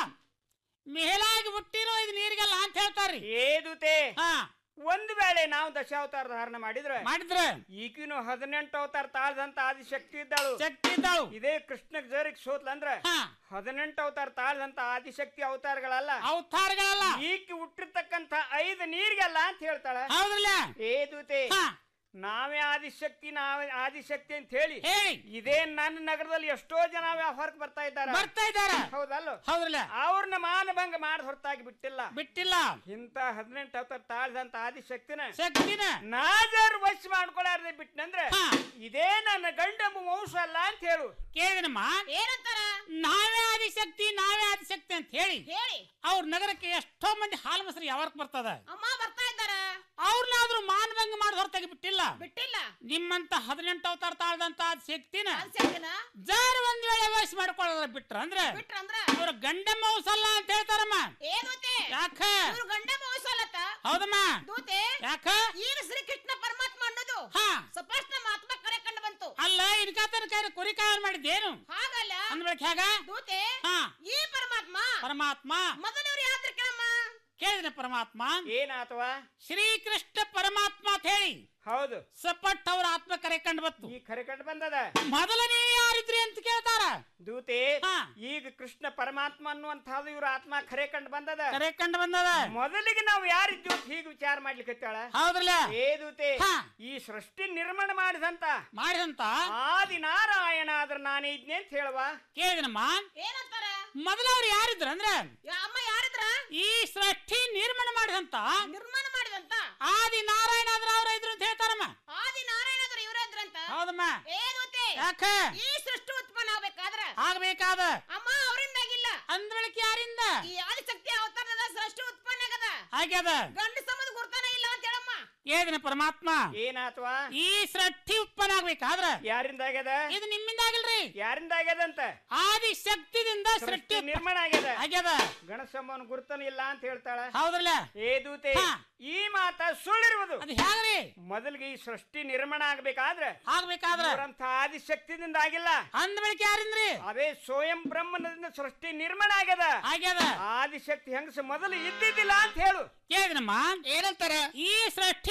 ಮೇಲಾಗಿ ಹುಟ್ಟಿರೋ ಇದು ನೀರಿಗಲ್ಲ ಅಂತ ಹೇಳ್ತಾರ್ರಿ ಏದುತೆ ಹಾ ಒಂದು ವೇಳೆ ನಾವು ದಶಾವತಾರ ಧಾರಣ ಮಾಡಿದ್ರೆ ಮಾಡಿದ್ರೆ ಈಕಿನು ಹದಿನೆಂಟು ಅವತಾರ ತಾಳ್ದಂತ ಆದಿಶಕ್ತಿ ಇದ್ದಾಳು ಶಕ್ತಿ ಇದ್ದಾಳು ಇದೇ ಕೃಷ್ಣ ಜರಿಗೆ ಸೋತ್ಲಂದ್ರ ಹಾ ಹದಿನೆಂಟು ಅವತಾರ ತಾಳ್ದಂತ ಆದಿಶಕ್ತಿ ಅವತಾರಗಳಲ್ಲ ಅವತಾರಗಳಲ್ಲ ಈಕಿ ಹುಟ್ಟಿರ್ತಕ್ಕಂಥ ಐದು ನೀರಿಗಲ್ಲ ಅಂತ ಹೇಳ್ತಾಳ ಹೌದ್ರಲ್ಲ ಏದುತೆ ಹಾ ನಾವೇ ಆದಿಶಕ್ತಿ ನಾವೇ ಆದಿಶಕ್ತಿ ಅಂತ ಹೇಳಿ ಹೇಳಿ ಇದೇ ನನ್ನ ನಗರದಲ್ಲಿ ಎಷ್ಟೋ ಜನ ವ್ಯವಹಾರಕ್ಕೆ ಬರ್ತಾ ಇದ್ದಾರೆ ಬರ್ತಾ ಇದ್ದಾರ ಹೌದಲ್ಲ ಹೌದ್ರಲ್ಲ ಅವ್ರನ್ನ ಮಾನಭಂಗ ಮಾಡಿ ಹೊರತಾಗಿ ಬಿಟ್ಟಿಲ್ಲ ಬಿಟ್ಟಿಲ್ಲ ಇಂತ ಹದಿನೆಂಟು ಅವತಾರ ತಾಳ್ದಂತ ಆದಿಶಕ್ತಿನ ಶಕ್ತಿನ ನಾಜರ್ ವಶ್ ಮಾಡ್ಕೊಳಾರ್ದೆ ಬಿಟ್ನಂದ್ರೆ ಹಾ. ಇದೇ ನನ್ನ ಗಂಡಂಬ ವಂಶ ಅಲ್ಲ ಅಂತ ಹೇಳು ಕೇಳಿದನಮ್ಮ ಏನಂತಾರ ನಾವೇ ಆದಿಶಕ್ತಿ ನಾವೇ ಆದಿಶಕ್ತಿ ಅಂತ ಹೇಳಿ ಹೇಳಿ ಅವ್ರ ನಗರಕ್ಕೆ ಎಷ್ಟೋ ಮಂದಿ ಹಾಲು ಮೊಸರು ಯಾವರ್ಕ್ ಬರ್ತದ ಅಮ್ಮ ಬರ್ತಾ ಇದ್ದಾರ ಅವ್ರನ್ನಾದ್ರೂ ಮಾನಭಂಗ ಮಾಡಿ ಹೊರತಾಗಿ ಬಿಟ್ಟಿಲ್ಲ ಬಿಟ್ಟಿಲ್ಲ ನಿಮ್ಮಂತ ಹದಿನೆಂಟು ಅವತಾರ ತಾಳ್ದಂತ ಶಕ್ತಿನ ಅನ್ಸಕ್ಕಿನ ಜಾರ ಒಂದ್ ವೇಳೆ ವಯಸ್ಸು ಮಾಡ್ಕೊಳ್ಳೋದ್ರ ಬಿಟ್ರ ಅಂದ್ರೆ ಬಿಟ್ರಂದ್ರ ಅವ್ರ ಗಂಡ ಮೌಸಲ್ಲ ಅಂತ ಹೇಳ್ತಾರಮ್ಮ ಏ ದೂತೆ ಯಾಕ ಇವ್ರು ಗಂಡ ಮೋಸಲ್ಲತ್ತ ಹೌದಮ್ಮ ದೂತೆ ಯಾಕ ಈಗ ಶ್ರೀಕೃಷ್ಣ ಪರಮಾತ್ಮ ಅನ್ನೋದು ಹಾ ಸ್ಪಷ್ಟ ಮಾತ್ಮ ಕರೆ ಕಂಡು ಬಂತು ಅಲ್ಲ ಇನ್ಕಾತನ ಕೈ ಕುರಿ ಕಾಯಲ್ ಮಾಡಿದ್ದೇನು ಹಾಗಲ್ಲ ಅಂದ್ಬೇಕು ಹೇಗ ದೂತೆ ಹಾ ಈ ಪರಮಾತ್ಮ ಪರಮಾತ್ಮ ಮೊದಲವ್ರು ಯಾವ್ದ್ರ ಕೇಳಮ್ಮ ಕೇಳಿದ್ರೆ ಪರಮಾತ್ಮ ಏನಾತವ ಶ್ರೀಕೃಷ್ಣ ಪರಮಾತ್ಮ ಅಂತ ಹೇಳಿ ಹೌದು ಸಪಟ್ ಅವ್ರ ಆತ್ಮ ಕರೆ ಕಂಡು ಬತ್ತು ಈ ಕರೆ ಕಂಡು ಬಂದದ ಮೊದಲನೇ ಯಾರಿದ್ರಿ ಅಂತ ಕೇಳ್ತಾರ ದೂತೆ ಹಾ. ಈಗ ಕೃಷ್ಣ ಪರಮಾತ್ಮ ಅನ್ನುವಂಥದ್ದು ಇವ್ರ ಆತ್ಮ ಖರೆ ಕಂಡು ಬಂದದ ಕರೆ ಕಂಡು ಬಂದದ ಮೊದಲಿಗೆ ನಾವು ಯಾರಿದ್ದೀವಿ ಅಂತ ಹೀಗೆ ವಿಚಾರ ಮಾಡ್ಲಿಕ್ಕೆ ಹೌದ್ರಲ್ಲ ಏ ದೂತೆ ಹಾ. ಈ ಸೃಷ್ಟಿ ನಿರ್ಮಾಣ ಮಾಡಿದಂತ ಮಾಡಿದಂತ ಆದಿ ನಾರಾಯಣ ಆದ್ರ ನಾನೇ ಇದ್ನೆ ಅಂತ ಹೇಳುವ ಕೇಳಿದನಮ್ಮ ಏನಂತಾರ ಮೊದಲವ್ರು ಯಾರಿದ್ರ ಅಂದ್ರೆ ಯಾ ಅಮ್ಮ ಯಾರಿದ್ರ ಈ ಸೃಷ್ಟಿ ನಿರ್ಮಾಣ ಮಾಡಿದಂತ ನಿರ್ಮಾಣ ಮಾಡಿದಂತ ಆದಿ ನಾರಾಯಣ ಆದ್ರ ಅವ್ರ ಇದ್ರು ಅಂತ ಹೇಳ್ತಾರಮ್ಮ ಆದಿ ನಾರಾಯಣದ್ರ ಇವ್ರದ್ರಂತ ಹೌದಮ್ಮ ಏ ದೂತೆ ಯಾಕ ಈ ಸೃಷ್ಟಿ ಉತ್ಪನ್ನ ಆಗ್ಬೇಕಾದ್ರ ಆಗ್ಬೇಕಾದ ಅಮ್ಮ ಅವರಿಂದಾಗಿಲ್ಲ ಅಂದ್ಬಳಿಕೆ ಯಾರಿಂದ ಈ ಆದಿಶಕ್ತಿ ಅವತಾರದ ಸೃಷ್ಟಿ ಉತ್ಪನ್ನ ಆಗದ ಆಗ್ಯದ ಗಂಡ ಸಂಬಂಧ ಗುರ್ತಾನ ಇಲ್ಲ ಅಂತ ಹೇಳಮ್ಮ ಏದಿನ ಪರಮಾತ್ಮ ಏನಾತ್ವ ಈ ಸೃಷ್ಟಿ ಉತ್ಪನ್ನ ಆಗ್ಬೇಕಾದ್ರ ಯಾರಿಂದ ಆಗ್ಯದ ಇದು ನಿಮ್ಮಿಂದ ಆಗಿಲ್ರಿ ಯಾರಿಂದ ಆಗ್ಯದಂತ ಆದಿ ಶಕ್ತಿದಿಂದ ಸೃಷ್ಟಿ ಸೃಷ್ಟಿ ನಿರ್ಮಾಣ ಆಗ್ಯದ ಆಗ್ಯದ ಗಣಸಮ್ಮನ ಗುರುತನ ಇಲ್ಲ ಅಂತ ಹೇಳ್ತಾಳ ಹೌದ್ರಲ್ಲ ಏ ದೂತೆ ಹಾ. ಈ ಮಾತ ಸುಳ್ಳಿರುವುದು ಅದು ಹೇಗ್ರಿ ಮೊದಲಿಗೆ ಈ ಸೃಷ್ಟಿ ನಿರ್ಮಾಣ ಆಗ್ಬೇಕಾದ್ರೆ ಆಗ್ಬೇಕಾದ್ರ ಇವರಂತ ಆದಿಶಕ್ತಿದಿಂದ ಆಗಿಲ್ಲ ಅಂದ್ಬಳಿಕೆ ಯಾರಿಂದ್ರಿ ಅದೇ ಸ್ವಯಂ ಬ್ರಹ್ಮನದಿಂದ ಸೃಷ್ಟಿ ನಿರ್ಮಾಣ ಆಗ್ಯದ ಆಗ್ಯದ ಆದಿಶಕ್ತಿ ಹೆಂಗಸ ಮೊದಲು ಇದ್ದಿದ್ದಿಲ್ಲ ಅಂತ ಹೇಳು ಕೇಳಿದ್ರಮ್ಮ ಏನಂತಾರ ಈ ಸೃಷ್ಟಿ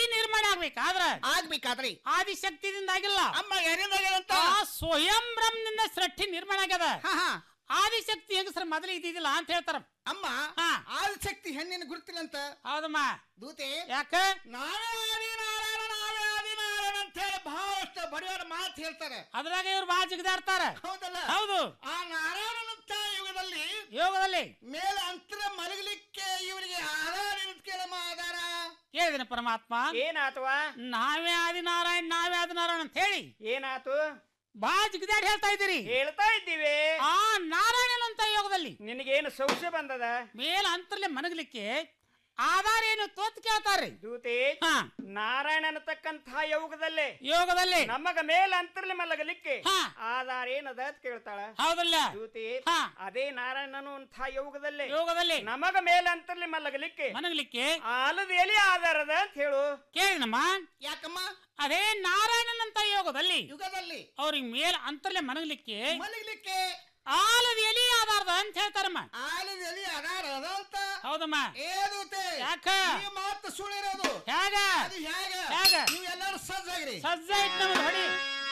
ಸೃಷ್ಟಿ ನಿರ್ಮಾಣ ಆಗ್ಬೇಕಾದ್ರ ಆಗ್ಬೇಕಾದ್ರಿ ಆದಿಶಕ್ತಿದಿಂದ ಆಗಿಲ್ಲ ಅಮ್ಮ ಯಾರಿಂದ ಆಗ್ಯದಂತ ಆ ಸ್ವಯಂ ಬ್ರಹ್ಮನಿಂದ ಸೃಷ್ಟಿ ನಿರ್ಮಾಣ ಆಗ್ಯದ ಆದಿಶಕ್ತಿ ಹೆಂಗಸ್ರ ಮೊದಲು ಇದ್ದಿದ್ದಿಲ್ಲ ಅಂತ ಹೇಳ್ತಾರ ಅಮ್ಮ ಆದಿಶಕ್ತಿ ಹೆಣ್ಣಿನ ಗುರುತಿಲ್ಲ ಅಂತ ಹೌದಮ್ಮ ದೂತೆ ಯಾಕ ನಾವೇ ಆದಿನಾರಾಯಣ ನಾವೇ ಆದಿನಾರಾಯಣ ಅಂತ ಹೇಳಿ ಬಹಳಷ್ಟು ಬಡಿಯೋರ ಮಾತು ಹೇಳ್ತಾರೆ ಅದ್ರಾಗ ಇವ್ರು ಬಹಳ ಜಿಗದಾಡ್ತಾರ ಹೌದಲ್ಲ ಹೌದು ಆ ನಾರಾಯಣನಂತ ಯುಗದಲ್ಲಿ ಯೋಗದಲ್ಲಿ ಮೇಲೆ ಅಂತರ ಮಲಗಲಿಕ್ಕೆ ಇವರಿಗೆ ಆಧಾರ ಇರುತ್ತೆ ಕೇಳಮ್ಮ ಆಧಾರ ಕೇಳಿದಿನ ಪರಮಾತ್ಮ ಏನಾತವಾ ನಾವೇ ಆದಿನಾರಾಯಣ ನಾವೇ ಆದಿನಾರಾಯಣ ಅಂತ ಹೇಳಿ ಏನಾತು ಬಹಳ ಜಿಗದಾಡಿ ಹೇಳ್ತಾ ಇದ್ದೀರಿ ಹೇಳ್ತಾ ಇದ್ದೀವಿ ಆ ನಾರಾಯಣನ ಅಂತ ಯೋಗದಲ್ಲಿ ನಿನಗೇನು ಸಂಶಯ ಬಂದದ ಮೇಲ ಅಂತರ್ಲೆ ಮನಗಲಿಕ್ಕೆ ಆಧಾರ ಏನು ತೋತ್ ಕೇಳ್ತಾರ್ರಿ ದೂತಿ ನಾರಾಯಣ ಅನ್ನತಕ್ಕಂತಹ ಯೋಗದಲ್ಲೇ ಯೋಗದಲ್ಲಿ ನಮಗ ಮೇಲ ಅಂತರ್ಲಿ ಮಲಗಲಿಕ್ಕೆ ಆಧಾರ ಏನದ ಅಂತ ಕೇಳ್ತಾಳ ಹೌದಲ್ಲ ದೂತಿ ಅದೇ ನಾರಾಯಣನು ಅಂಥ ಯೋಗದಲ್ಲೇ ಯೋಗದಲ್ಲಿ ನಮಗ ಮೇಲ ಅಂತರ್ಲಿ ಮಲಗಲಿಕ್ಕೆ ಮನಗಲಿಕ್ಕೆ ಆಲದ ಎಲೆ ಆಧಾರದ ಅಂತ ಹೇಳು ಕೇಳಿನಮ್ಮ ಯಾಕಮ್ಮ ಅದೇ ನಾರಾಯಣನಂತ ಯೋಗದಲ್ಲಿ ಯುಗದಲ್ಲಿ ಅವ್ರಿಗೆ ಮೇಲ್ ಅಂತರ್ಲೆ ಮನಗಲಿಕ್ಕೆ ಮಲಗಲಿಕ್ಕೆ ಆಲದ ಎಲಿ ಆಧಾರದ ಅಂತ ಹೇಳ್ತಾರಮ್ಮ ಆಲದ ಎಲಿ ಆಧಾರ ಅದ ಅಂತ ಹೌದಮ್ಮ ಏದೂತೆ ಯಾಕ ಈ ಮಾತು ಸುಳಿರೋದು ಹೇಗ ಅದು ಹೇಗ ಹೇಗ? ನೀವು ಎಲ್ಲರೂ ಸಜ್ಜಾಗ್ರಿ ಸಜ್ಜ ಇತ್ತು ನಮ್ದು ಹೊಡಿ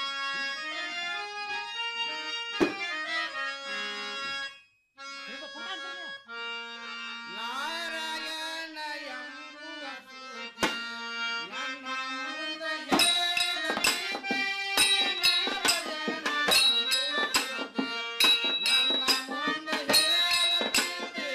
ನಾರಾಯಣ ಎಂಬುವ ಸುದ್ದಿ ನನ್ನ ಮುಂದೆ ಹೇಳದಿದ್ದೆ ನನ್ನ ಮುಂದೆ ಹೇಳದಿದ್ದೆ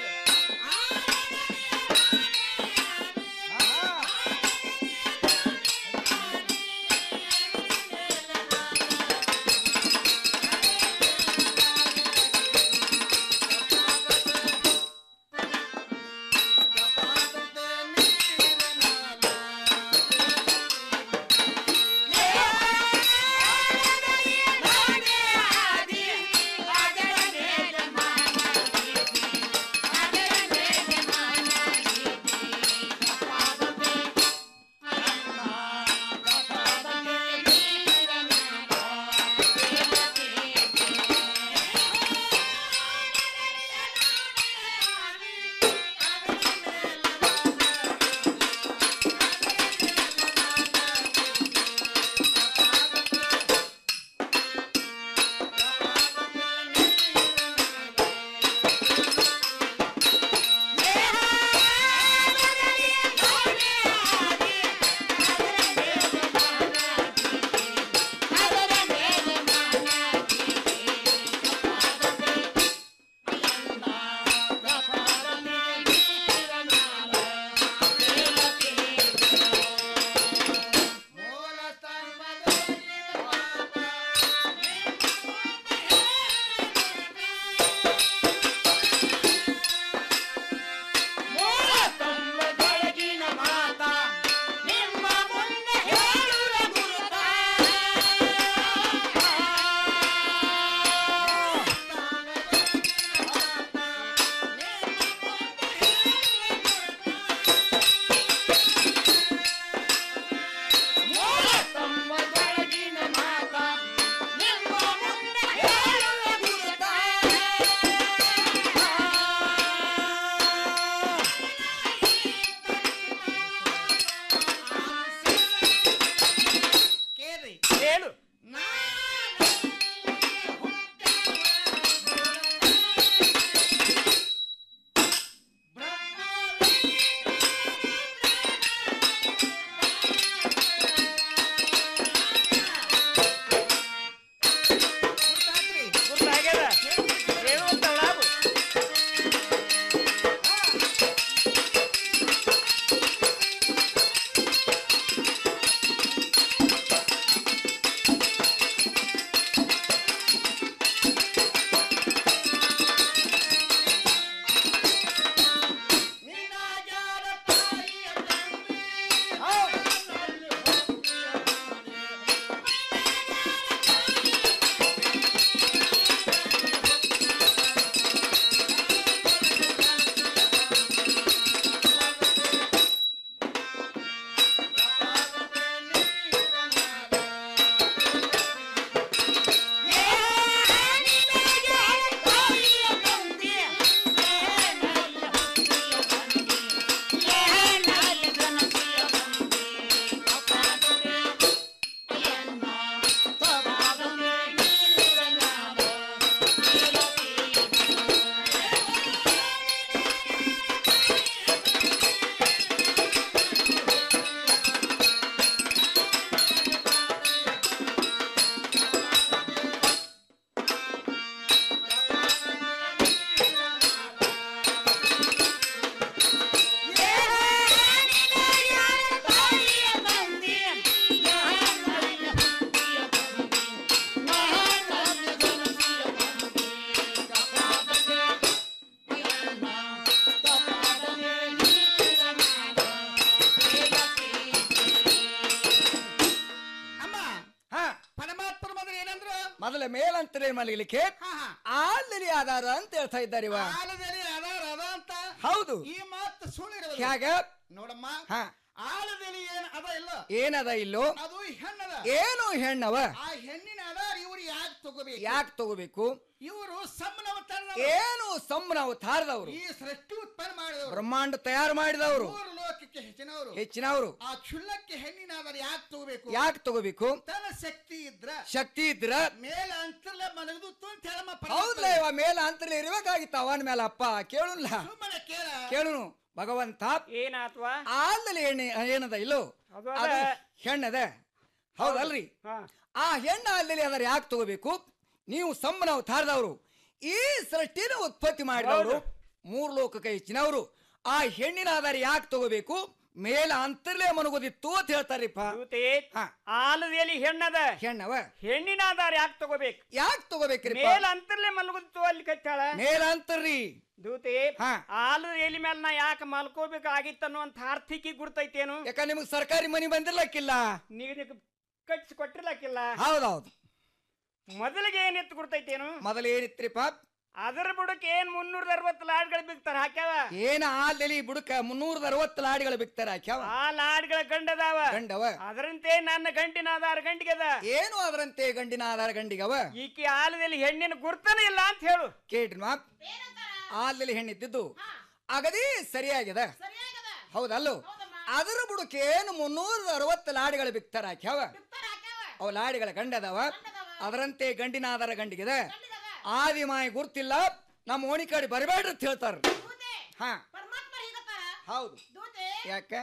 ಮೊದಲ ಮೇಲಂತಲೇ ಮಲಗಲಿಕ್ಕೆ ಆಲ್ದಲ್ಲಿ ಆಧಾರ ಅಂತ ಹೇಳ್ತಾ ಇದ್ದಾರೆ ಇವ ಆಲದಲ್ಲಿ ಅದಾರ ಅದ ಅಂತ ಹೌದು ಈ ಮಾತು ಸುಳ್ಳಿರೋದು ಹ್ಯಾಗ ನೋಡಮ್ಮ ಹಾ ಆಲದಲ್ಲಿ ಏನ್ ಅದ ಇಲ್ಲ ಏನದ ಇಲ್ಲೋ ಅದು ಹೆಣ್ಣದ ಏನು ಹೆಣ್ಣವ ಆ ಹೆಣ್ಣಿನ ಆಧಾರ ಇವ್ರು ಯಾಕೆ ತಗೋಬೇಕು ಯಾಕೆ ತಗೋಬೇಕು ಇವರು ಸಮ್ಮನವತಾರ ಏನು ಸಮ್ಮನ ಅವತಾರದವರು ಈ ಸೃಷ್ಟಿ ಉತ್ಪನ್ನ ಮಾಡಿದವರು ಬ್ರಹ್ಮಾಂಡ ತಯಾರು ಮಾಡಿದವರು ಮೂರು ಲೋಕಕ್ಕೆ ಹೆಚ್ಚಿನವರು ಹೆಚ್ಚಿನವರು ಆ ಕ್ಷುಲ್ಲಕ್ಕೆ ಹೆಣ್ಣಿನ ಆಧಾರ ಯಾಕೆ ತಗೋಬೇಕು ಯಾಕೆ ತಗೋಬೇಕು ತನ್ನ ಶಕ್ತಿ ಇದ್ರ ಶಕ್ತಿ ಇದ್ರ ಮೇಲ ಅಂತರ್ಲೆ ಮಲಗದುತ್ತು ಅಂತ ಹೇಳಮ್ಮ ಹೌದ್ಲ ಇವ ಮೇಲ ಅಂತಲೇ ಇರ್ಬೇಕಾಗಿತ್ತು ಅವನ ಮೇಲೆ ಅಪ್ಪ ಕೇಳುಲ್ಲ ಸುಮ್ಮನೆ ಕೇಳ ಕೇಳುನು ಭಗವಂತ ಏನಾತ್ವಾ ಆಲ್ದಲ್ಲಿ ಎಣ್ಣೆ ಏನದ ಇಲ್ಲೋ ಅದು ಅದ. ಅದು ಹೆಣ್ಣದ ಹೌದಲ್ರಿ ಆ ಹೆಣ್ಣ ಅಲ್ಲಲ್ಲಿ ಅದರ ಯಾಕೆ ತಗೋಬೇಕು ನೀವು ಸಮ್ಮನ ಅವತಾರದವರು ಈ ಸೃಷ್ಟಿನ ಉತ್ಪತ್ತಿ ಮಾಡಿದವರು ಮೂರು ಲೋಕಕ್ಕೆ ಹೆಚ್ಚಿನವರು ಆ ಹೆಣ್ಣಿನ ಆಧಾರ ಯಾಕೆ ತಗೋಬೇಕು ಮೇಲ ಅಂತರ್ಲೇ ಮನಗೋದಿತ್ತು ಅಂತ ಹೇಳ್ತಾರಿಪ್ಪ ಆಲದಲ್ಲಿ ಹೆಣ್ಣದ ಹೆಣ್ಣವ ಹೆಣ್ಣಿನ ಆಧಾರ ಯಾಕೆ ತಗೋಬೇಕು ಯಾಕೆ ತಗೋಬೇಕ್ರಿ ಮೇಲ್ ಅಂತರ್ಲೆ ಮಲ್ಗುತ್ತು ಅಲ್ಲಿ ಕಚ್ಚಾಳ ಮೇಲ ಅಂತರ್ರಿ ದೂತಿ ಆಲದ ಎಲಿ ಮೇಲೆ ನಾ ಯಾಕೆ ಮಲ್ಕೋಬೇಕಾಗಿತ್ತು ಅನ್ನುವಂತ ಆರ್ಥಿಕಿ ಗುರ್ತೈತೇನು ಯಾಕ ನಿಮ್ಗೆ ಸರ್ಕಾರಿ ಮನಿ ಬಂದಿರ್ಲಕ್ಕಿಲ್ಲ ನೀವು ಕಟ್ಸಿ ಕೊಟ್ಟಿರ್ಲಕ್ಕಿಲ್ಲ ಹೌದೌದು ಮೊದಲಿಗೆ ಏನಿತ್ತು ಗುರ್ತೈತೇನು ಮೊದಲು ಏನಿತ್ರಿಪ್ಪ ಅದರ ಬುಡಕ್ಕೆ ಏನ್ ಮುನ್ನೂರ ಅರವತ್ತು ಲಾಡ್ಗಳು ಬಿಗ್ತಾರ ಹಾಕ್ಯಾವ ಏನ ಆಲ್ದಲ್ಲಿ ಬುಡಕ ಮುನ್ನೂರದ ಅರವತ್ತು ಲಾಡಿಗಳು ಬಿಕ್ತಾರ ಹಾಕ್ಯಾವ ಆ ಲಾಡ್ಗಳ ಗಂಡದಾವ ಗಂಡವ ಅದರಂತೆ ನನ್ನ ಗಂಟಿನ ಆಧಾರ ಗಂಟಿಗೆ ಅದ ಏನು ಅದರಂತೆ ಗಂಡಿನ ಆಧಾರ ಗಂಡಿಗವ ಈಕಿ ಆಲದಲ್ಲಿ ಹೆಣ್ಣಿನ ಗುರ್ತನೇ ಇಲ್ಲ ಅಂತ ಹೇಳು ಕೇಳ್ರಿ ಮಾ ಆಲ್ದಲ್ಲಿ ಹೆಣ್ಣಿದ್ದು ಅಗದಿ ಸರಿಯಾಗಿದೆ ಹೌದಲ್ಲೋ ಅದರ ಬುಡಕ್ಕೆ ಏನು ಮುನ್ನೂರದ ಅರವತ್ತು ಲಾಡಿಗಳು ಬಿಕ್ತಾರ ಹಾಕ್ಯಾವ ಅವು ಲಾಡಿಗಳ ಗಂಡದವ ಅದರಂತೆ ಗಂಡಿನ ಆಧಾರ ಗಂಡಿಗಿದೆ ಆದಿಮಾಯಿ ಗುರ್ತಿಲ್ಲ ನಮ್ಮ ಓಣಿ ಕಡೆ ಬರಬೇಡ್ರಿ ಅಂತ ಹೇಳ್ತಾರ ಹಾ ಹೌದು ಯಾಕೆ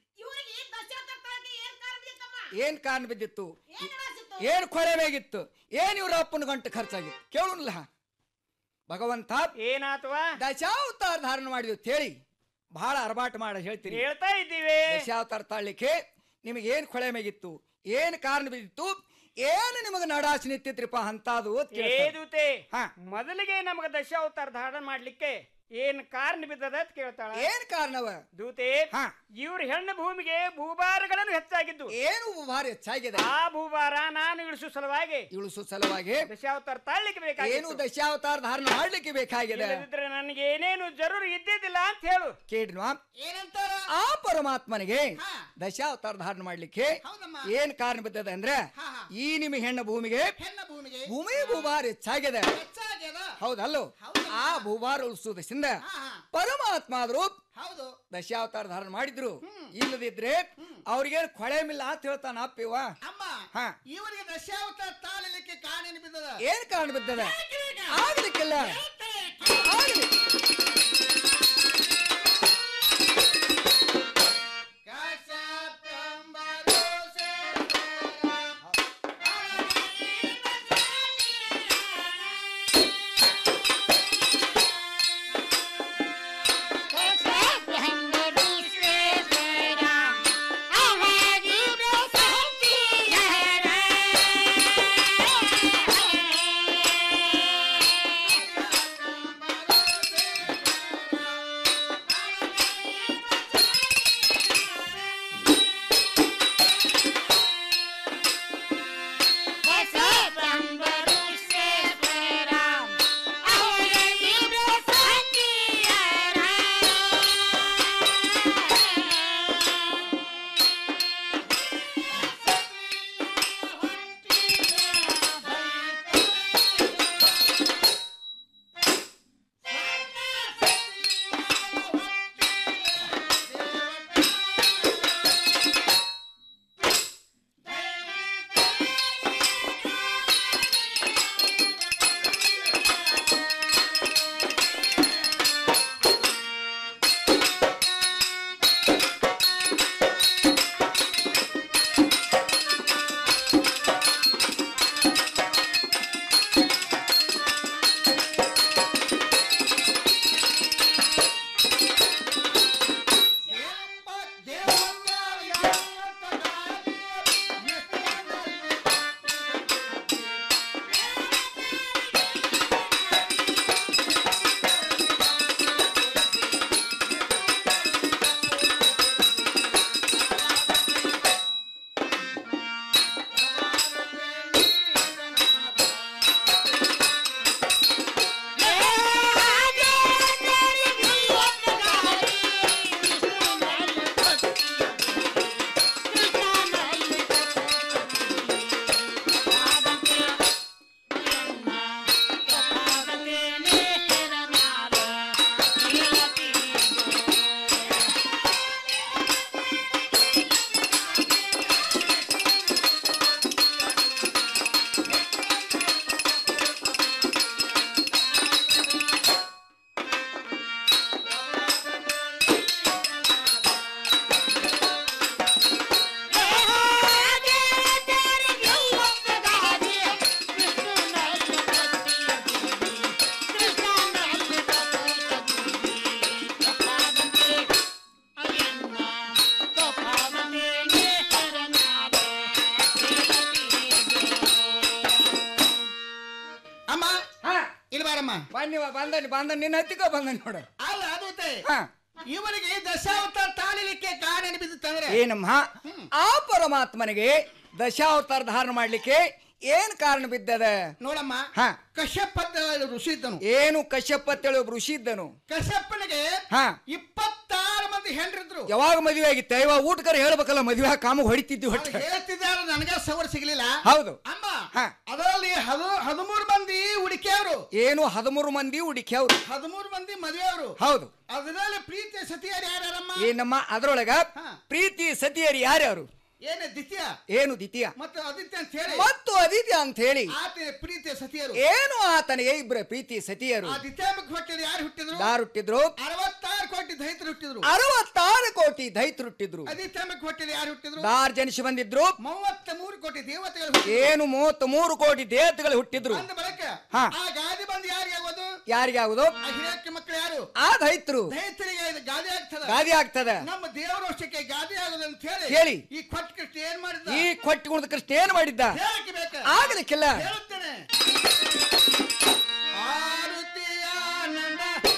ಏನ್ ಕಾರಣ ಬಿದ್ದಿತ್ತು ಏನ್ ಕೊಳೆಬೇಗಿತ್ತು ಏನ್ ಇವ್ರ ಅಪ್ಪನ ಗಂಟು ಖರ್ಚಾಗಿತ್ತು ಕೇಳುಲ್ಲ ಭಗವಂತ ಏನಾತವ ದಶಾವತಾರ ಧಾರಣ ಮಾಡಿದ್ವಿ ಹೇಳಿ ಬಹಳ ಅರಬಾಟ ಮಾಡಿ ಹೇಳ್ತೀನಿ ಹೇಳ್ತಾ ಇದ್ದೀವಿ ದಶಾವತಾರ ತಾಳ್ಲಿಕ್ಕೆ ನಿಮಗೆ ಏನ್ ಕೊಳೆ ಮೇಗಿತ್ತು ಏನ್ ಕಾರಣ ಬಿದ್ದಿತ್ತು ಏನು ನಿಮಗೆ ನಡಾಸಿ ನಿಂತಿತ್ರಿಪ್ಪ ಅಂತಾದು ಅಂತ ಕೇಳ್ತಾರೆ. ಏದುತೆ ಮೊದಲಿಗೆ ನಮಗ ದಶಾವತಾರ ಧಾರಣ ಮಾಡ್ಲಿಕ್ಕೆ ಏನ್ ಕಾರಣ ಬಿದ್ದದ ಅಂತ ಕೇಳ್ತಾಳ ಏನ್ ಕಾರಣವ ದೂತೆ ಇವ್ರ ಹೆಣ್ಣು ಭೂಮಿಗೆ ಭೂಭಾರಗಳನ್ನು ಹೆಚ್ಚಾಗಿದ್ದು ಏನು ಭಾರಿ ಹೆಚ್ಚಾಗಿದೆ ಆ ಭೂಭಾರ ನಾನು ಇಳಿಸು ಸಲುವಾಗಿ ಇಳಿಸು ಸಲುವಾಗಿ ದಶಾವತಾರ ತಾಳ್ಲಿಕ್ಕೆ ಏನು ಬೇಕಾಗಿತ್ತು ದಶಾವತಾರ ಧಾರಣ ಮಾಡ್ಲಿಕ್ಕೆ ಬೇಕಾಗಿದೆ ಇಲ್ಲದಿದ್ರೆ ನನಗೆ ಏನೇನು ಜರೂರು ಇದ್ದಿದ್ದಿಲ್ಲ ಅಂತ ಹೇಳು ಕೇಳ್ರಿ ಮಾ ಏನಂತಾರ ಆ ಪರಮಾತ್ಮನಿಗೆ ದಶಾವತಾರ ಧಾರಣ ಮಾಡ್ಲಿಕ್ಕೆ ಏನ್ ಕಾರಣ ಬಿದ್ದದ ಅಂದ್ರೆ ಈ ನಿಮ್ಮ ಹೆಣ್ಣ ಭೂಮಿಗೆ ಹೆಣ್ಣ ಭೂಮಿಗೆ ಭೂಮಿ ಭೂಭಾರ ಹೆಚ್ಚಾಗಿದೆ ಹೆಚ್ಚಾಗ್ಯದ ಹೌದಲ್ಲೋ ಆ ಭೂಭಾರ ಉಳಿಸುವುದರಿಂದ ಪರಮಾತ್ಮ ಆದ್ರು ಹೌದು ದಶಾವತಾರ ಧಾರಣ ಮಾಡಿದ್ರು ಇಲ್ಲದಿದ್ರೆ ಅವ್ರಿಗೇನ್ ಕೊಳೆ ಮಿಲ್ಲ ಅಂತ ಹೇಳ್ತಾನ ಅಪ್ಪಿವ ಅಮ್ಮ ಹಾ ಇವರಿಗೆ ದಶಾವತಾರ ತಾಳಲಿಕ್ಕೆ ಕಾರಣ ಬಿದ್ದದ ಏನ್ ಕಾರಣ ಬಿದ್ದದ ಆಗ್ಲಿಕ್ಕಿಲ್ಲ ಆಗ್ಲಿ Yeah. ಬಂದನಮ್ಮ ಬನ್ನಿವ ಬಂದನಿ ಬಂದನಿ ನಿನ್ನ ಹತ್ತಿಕೋ ಬಂದನಿ ನೋಡು ಅಲ್ಲ ಅದೈತೆ ಇವರಿಗೆ ದಶಾವತಾರ ತಾಳಿಲಿಕ್ಕೆ ಕಾರಣ ಬಿದ್ದಿತ್ತಂದ್ರೆ ಏನಮ್ಮ ಆ ಪರಮಾತ್ಮನಿಗೆ ದಶಾವತಾರ ಧಾರಣ ಮಾಡ್ಲಿಕ್ಕೆ ಏನ್ ಕಾರಣ ಬಿದ್ದದ ನೋಡಮ್ಮ ಹಾ ಕಶ್ಯಪ ಅಂತ ಋಷಿ ಇದ್ದನು ಏನು ಕಶ್ಯಪ ಅಂತೇಳಿ ಒಬ್ಬ ಋಷಿ ಇದ್ದನು ಕಶ್ಯಪನಿಗೆ ಹಾ ಇಪ್ಪತ್ತಾರು ಮಂದಿ ಹೆಂಡ್ರಿದ್ರು ಯಾವಾಗ ಮದುವೆ ಆಗಿತ್ತ ಇವಾಗ ಊಟಕರ ಹೇಳ್ಬೇಕಲ್ಲ ಮದುವೆ ಕಾಮ ಹೊಡಿತಿದ್ವಿ ಅವ್ರು ಹೊಟ್ಟೆ ಹೇಳ್ತಿದ್ದಾರೆ ನನಗೆ ಸವರ್ ಸಿಗ್ಲಿಲ್ಲ ಹೌದು ಅಮ್ಮ ಹಾ. ಅದರಲ್ಲಿ ಹದು ಹದಿಮೂರು ಮಂದಿ ಹುಡುಕಿಯವರು ಏನು ಹದಿಮೂರು ಮಂದಿ ಹುಡುಕ್ಯಾವ್ರು ಹದಿಮೂರು ಮಂದಿ ಮದುವೆಯವರು ಹೌದು ಅದರಲ್ಲಿ ಪ್ರೀತಿ ಸತಿಯರು ಯಾರ್ಯಾರಮ್ಮ ಏನಮ್ಮ ಅದ್ರೊಳಗ ಪ್ರೀತಿ ಸತಿಯರು ಯಾರ್ಯಾರು ಏನೇ ದ್ವಿತೀಯ ಏನು ದ್ವಿತೀಯ ಮತ್ತು ಆದಿತ್ಯ ಅಂತ ಹೇಳಿ ಮತ್ತು ಅದಿತ್ಯ ಅಂತ ಹೇಳಿ ಆತ ಪ್ರೀತಿಯ ಸತಿಯರು ಏನು ಆತನಿಗೆ ಇಬ್ಬರ ಪ್ರೀತಿ ಸತಿಯರು ಆ ದ್ವಿತೀಯಂಬಕ್ಕೆ ಹೊಟ್ಟೆಯಲ್ಲಿ ಯಾರು ಹುಟ್ಟಿದ್ರು ಯಾರು ಹುಟ್ಟಿದ್ರು ಅರವತ್ತಾರು ಕೋಟಿ ದೈತರು ಹುಟ್ಟಿದ್ರು ಅರವತ್ತಾರು ಕೋಟಿ ದೈತ್ರು ಹುಟ್ಟಿದ್ರು ಅದಿತ್ಯಂಬಕ್ಕೆ ಹೊಟ್ಟೆಯಲ್ಲಿ ಯಾರು ಹುಟ್ಟಿದ್ರು ದಾರ್ ಜನಿಸಿ ಬಂದಿದ್ರು ಮೂವತ್ತ ಮೂರು ಕೋಟಿ ದೇವತೆಗಳು ಹುಟ್ಟಿದ್ರು. ಏನು ಮೂವತ್ತ್ ಮೂರು ಕೋಟಿ ದೇವತೆಗಳು ಹುಟ್ಟಿದ್ರು ಅಂದ ಬಳಿಕ ಹಾ. ಆ ಗಾದಿ ಬಂದು ಯಾರಿಗೆ ಆಗೋದು ಯಾರಿಗೆ ಆಗುದು ಆ ಹಿರಿಯಕ್ಕೆ ಮಕ್ಕಳು ಯಾರು ಆ ದೈತ್ರು ದೈತರಿಗೆ ಇದು ಗಾದಿ ಆಗ್ತದ ಗಾದಿ ಆಗ್ತದ ನಮ್ಮ ದೇವರ ವರ್ಷಕ್ಕೆ ಗಾದಿ ಆಗೋದು ಅಂತ ಹೇಳಿ ಹೇಳಿ. ಈ ಕೊಟ್ಟ ಕೃಷ್ಣ ಏನ್ ಮಾಡಿದ ಈ ಕೊಟ್ಟಿ ಕುಣಿದ ಕೃಷ್ಣ ಏನ್ ಮಾಡಿದ್ದ ಹೇಳಕ್ಕೆ ಬೇಕ ಆಗಲಿಕ್ಕಿಲ್ಲ ಹೇಳುತ್ತೇನೆ ಆರುತಿಯ ಆನಂದ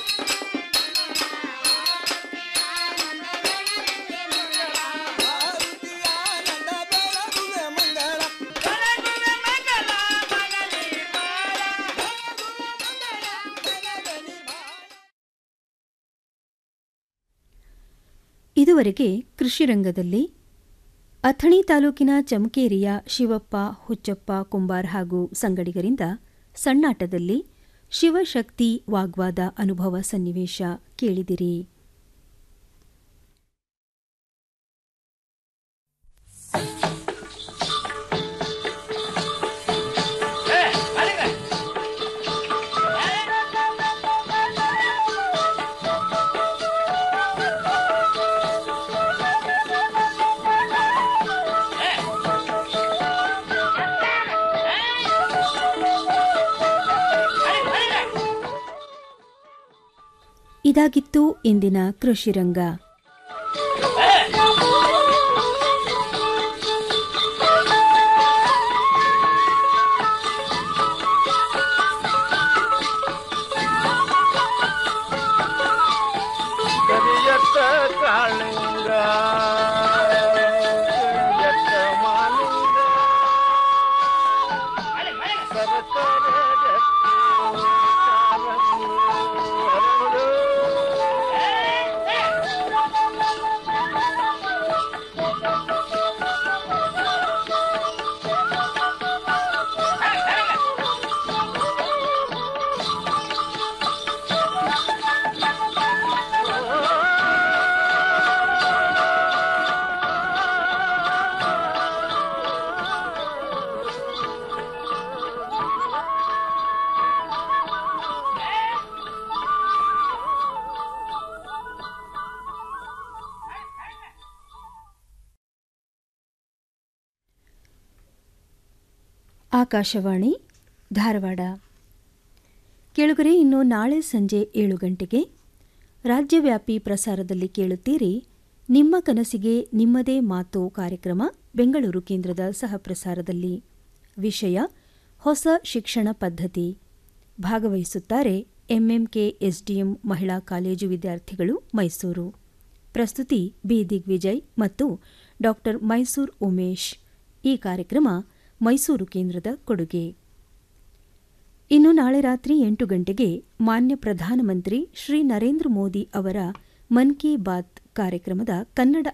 ಇದುವರೆಗೆ ಕೃಷಿ ರಂಗದಲ್ಲಿ ಅಥಣಿ ತಾಲೂಕಿನ ಚಮಕೇರಿಯ ಶಿವಪ್ಪ ಹುಚ್ಚಪ್ಪ ಕುಂಬಾರ್ ಹಾಗೂ ಸಂಗಡಿಗರಿಂದ ಸಣ್ಣಾಟದಲ್ಲಿ ಶಿವಶಕ್ತಿ ವಾಗ್ವಾದ ಅನುಭವ ಸನ್ನಿವೇಶ ಕೇಳಿದಿರಿ ಇದಾಗಿತ್ತು ಇಂದಿನ ಕೃಷಿ ರಂಗ ಕರಿಯತ್ತ ಕಾಳಿಂಗ ಕರಿಯತ್ತ ಮಾಲಿಂಗ ಸರಸರ ಜತ್ತಿ ಕಾರಂಗಿ ಹರಡು. ಆಕಾಶವಾಣಿ ಧಾರವಾಡ ಕೇಳುಗರೆ ಇನ್ನು ನಾಳೆ ಸಂಜೆ ಏಳು ಗಂಟೆಗೆ ರಾಜ್ಯವ್ಯಾಪಿ ಪ್ರಸಾರದಲ್ಲಿ ಕೇಳುತ್ತೀರಿ ನಿಮ್ಮ ಕನಸಿಗೆ ನಿಮ್ಮದೇ ಮಾತು ಕಾರ್ಯಕ್ರಮ ಬೆಂಗಳೂರು ಕೇಂದ್ರದ ಸಹಪ್ರಸಾರದಲ್ಲಿ ವಿಷಯ ಹೊಸ ಶಿಕ್ಷಣ ಪದ್ಧತಿ ಭಾಗವಹಿಸುತ್ತಾರೆ ಎಂಎಂಕೆ ಎಸ್ಡಿಎಂ ಮಹಿಳಾ ಕಾಲೇಜು ವಿದ್ಯಾರ್ಥಿಗಳು ಮೈಸೂರು ಪ್ರಸ್ತುತಿ ಬಿ ದಿಗ್ವಿಜಯ್ ಮತ್ತು ಡಾ ಮೈಸೂರ್ ಉಮೇಶ್ ಈ ಕಾರ್ಯಕ್ರಮ ಮೈಸೂರು ಕೇಂದ್ರದ ಕೊಡುಗೆ ಇನ್ನು ನಾಳೆ ರಾತ್ರಿ ಎಂಟು ಗಂಟೆಗೆ ಮಾನ್ಯ ಪ್ರಧಾನಮಂತ್ರಿ ಶ್ರೀ ನರೇಂದ್ರ ಮೋದಿ ಅವರ ಮನ್ ಕಿ ಬಾತ್ ಕಾರ್ಯಕ್ರಮದ ಕನ್ನಡ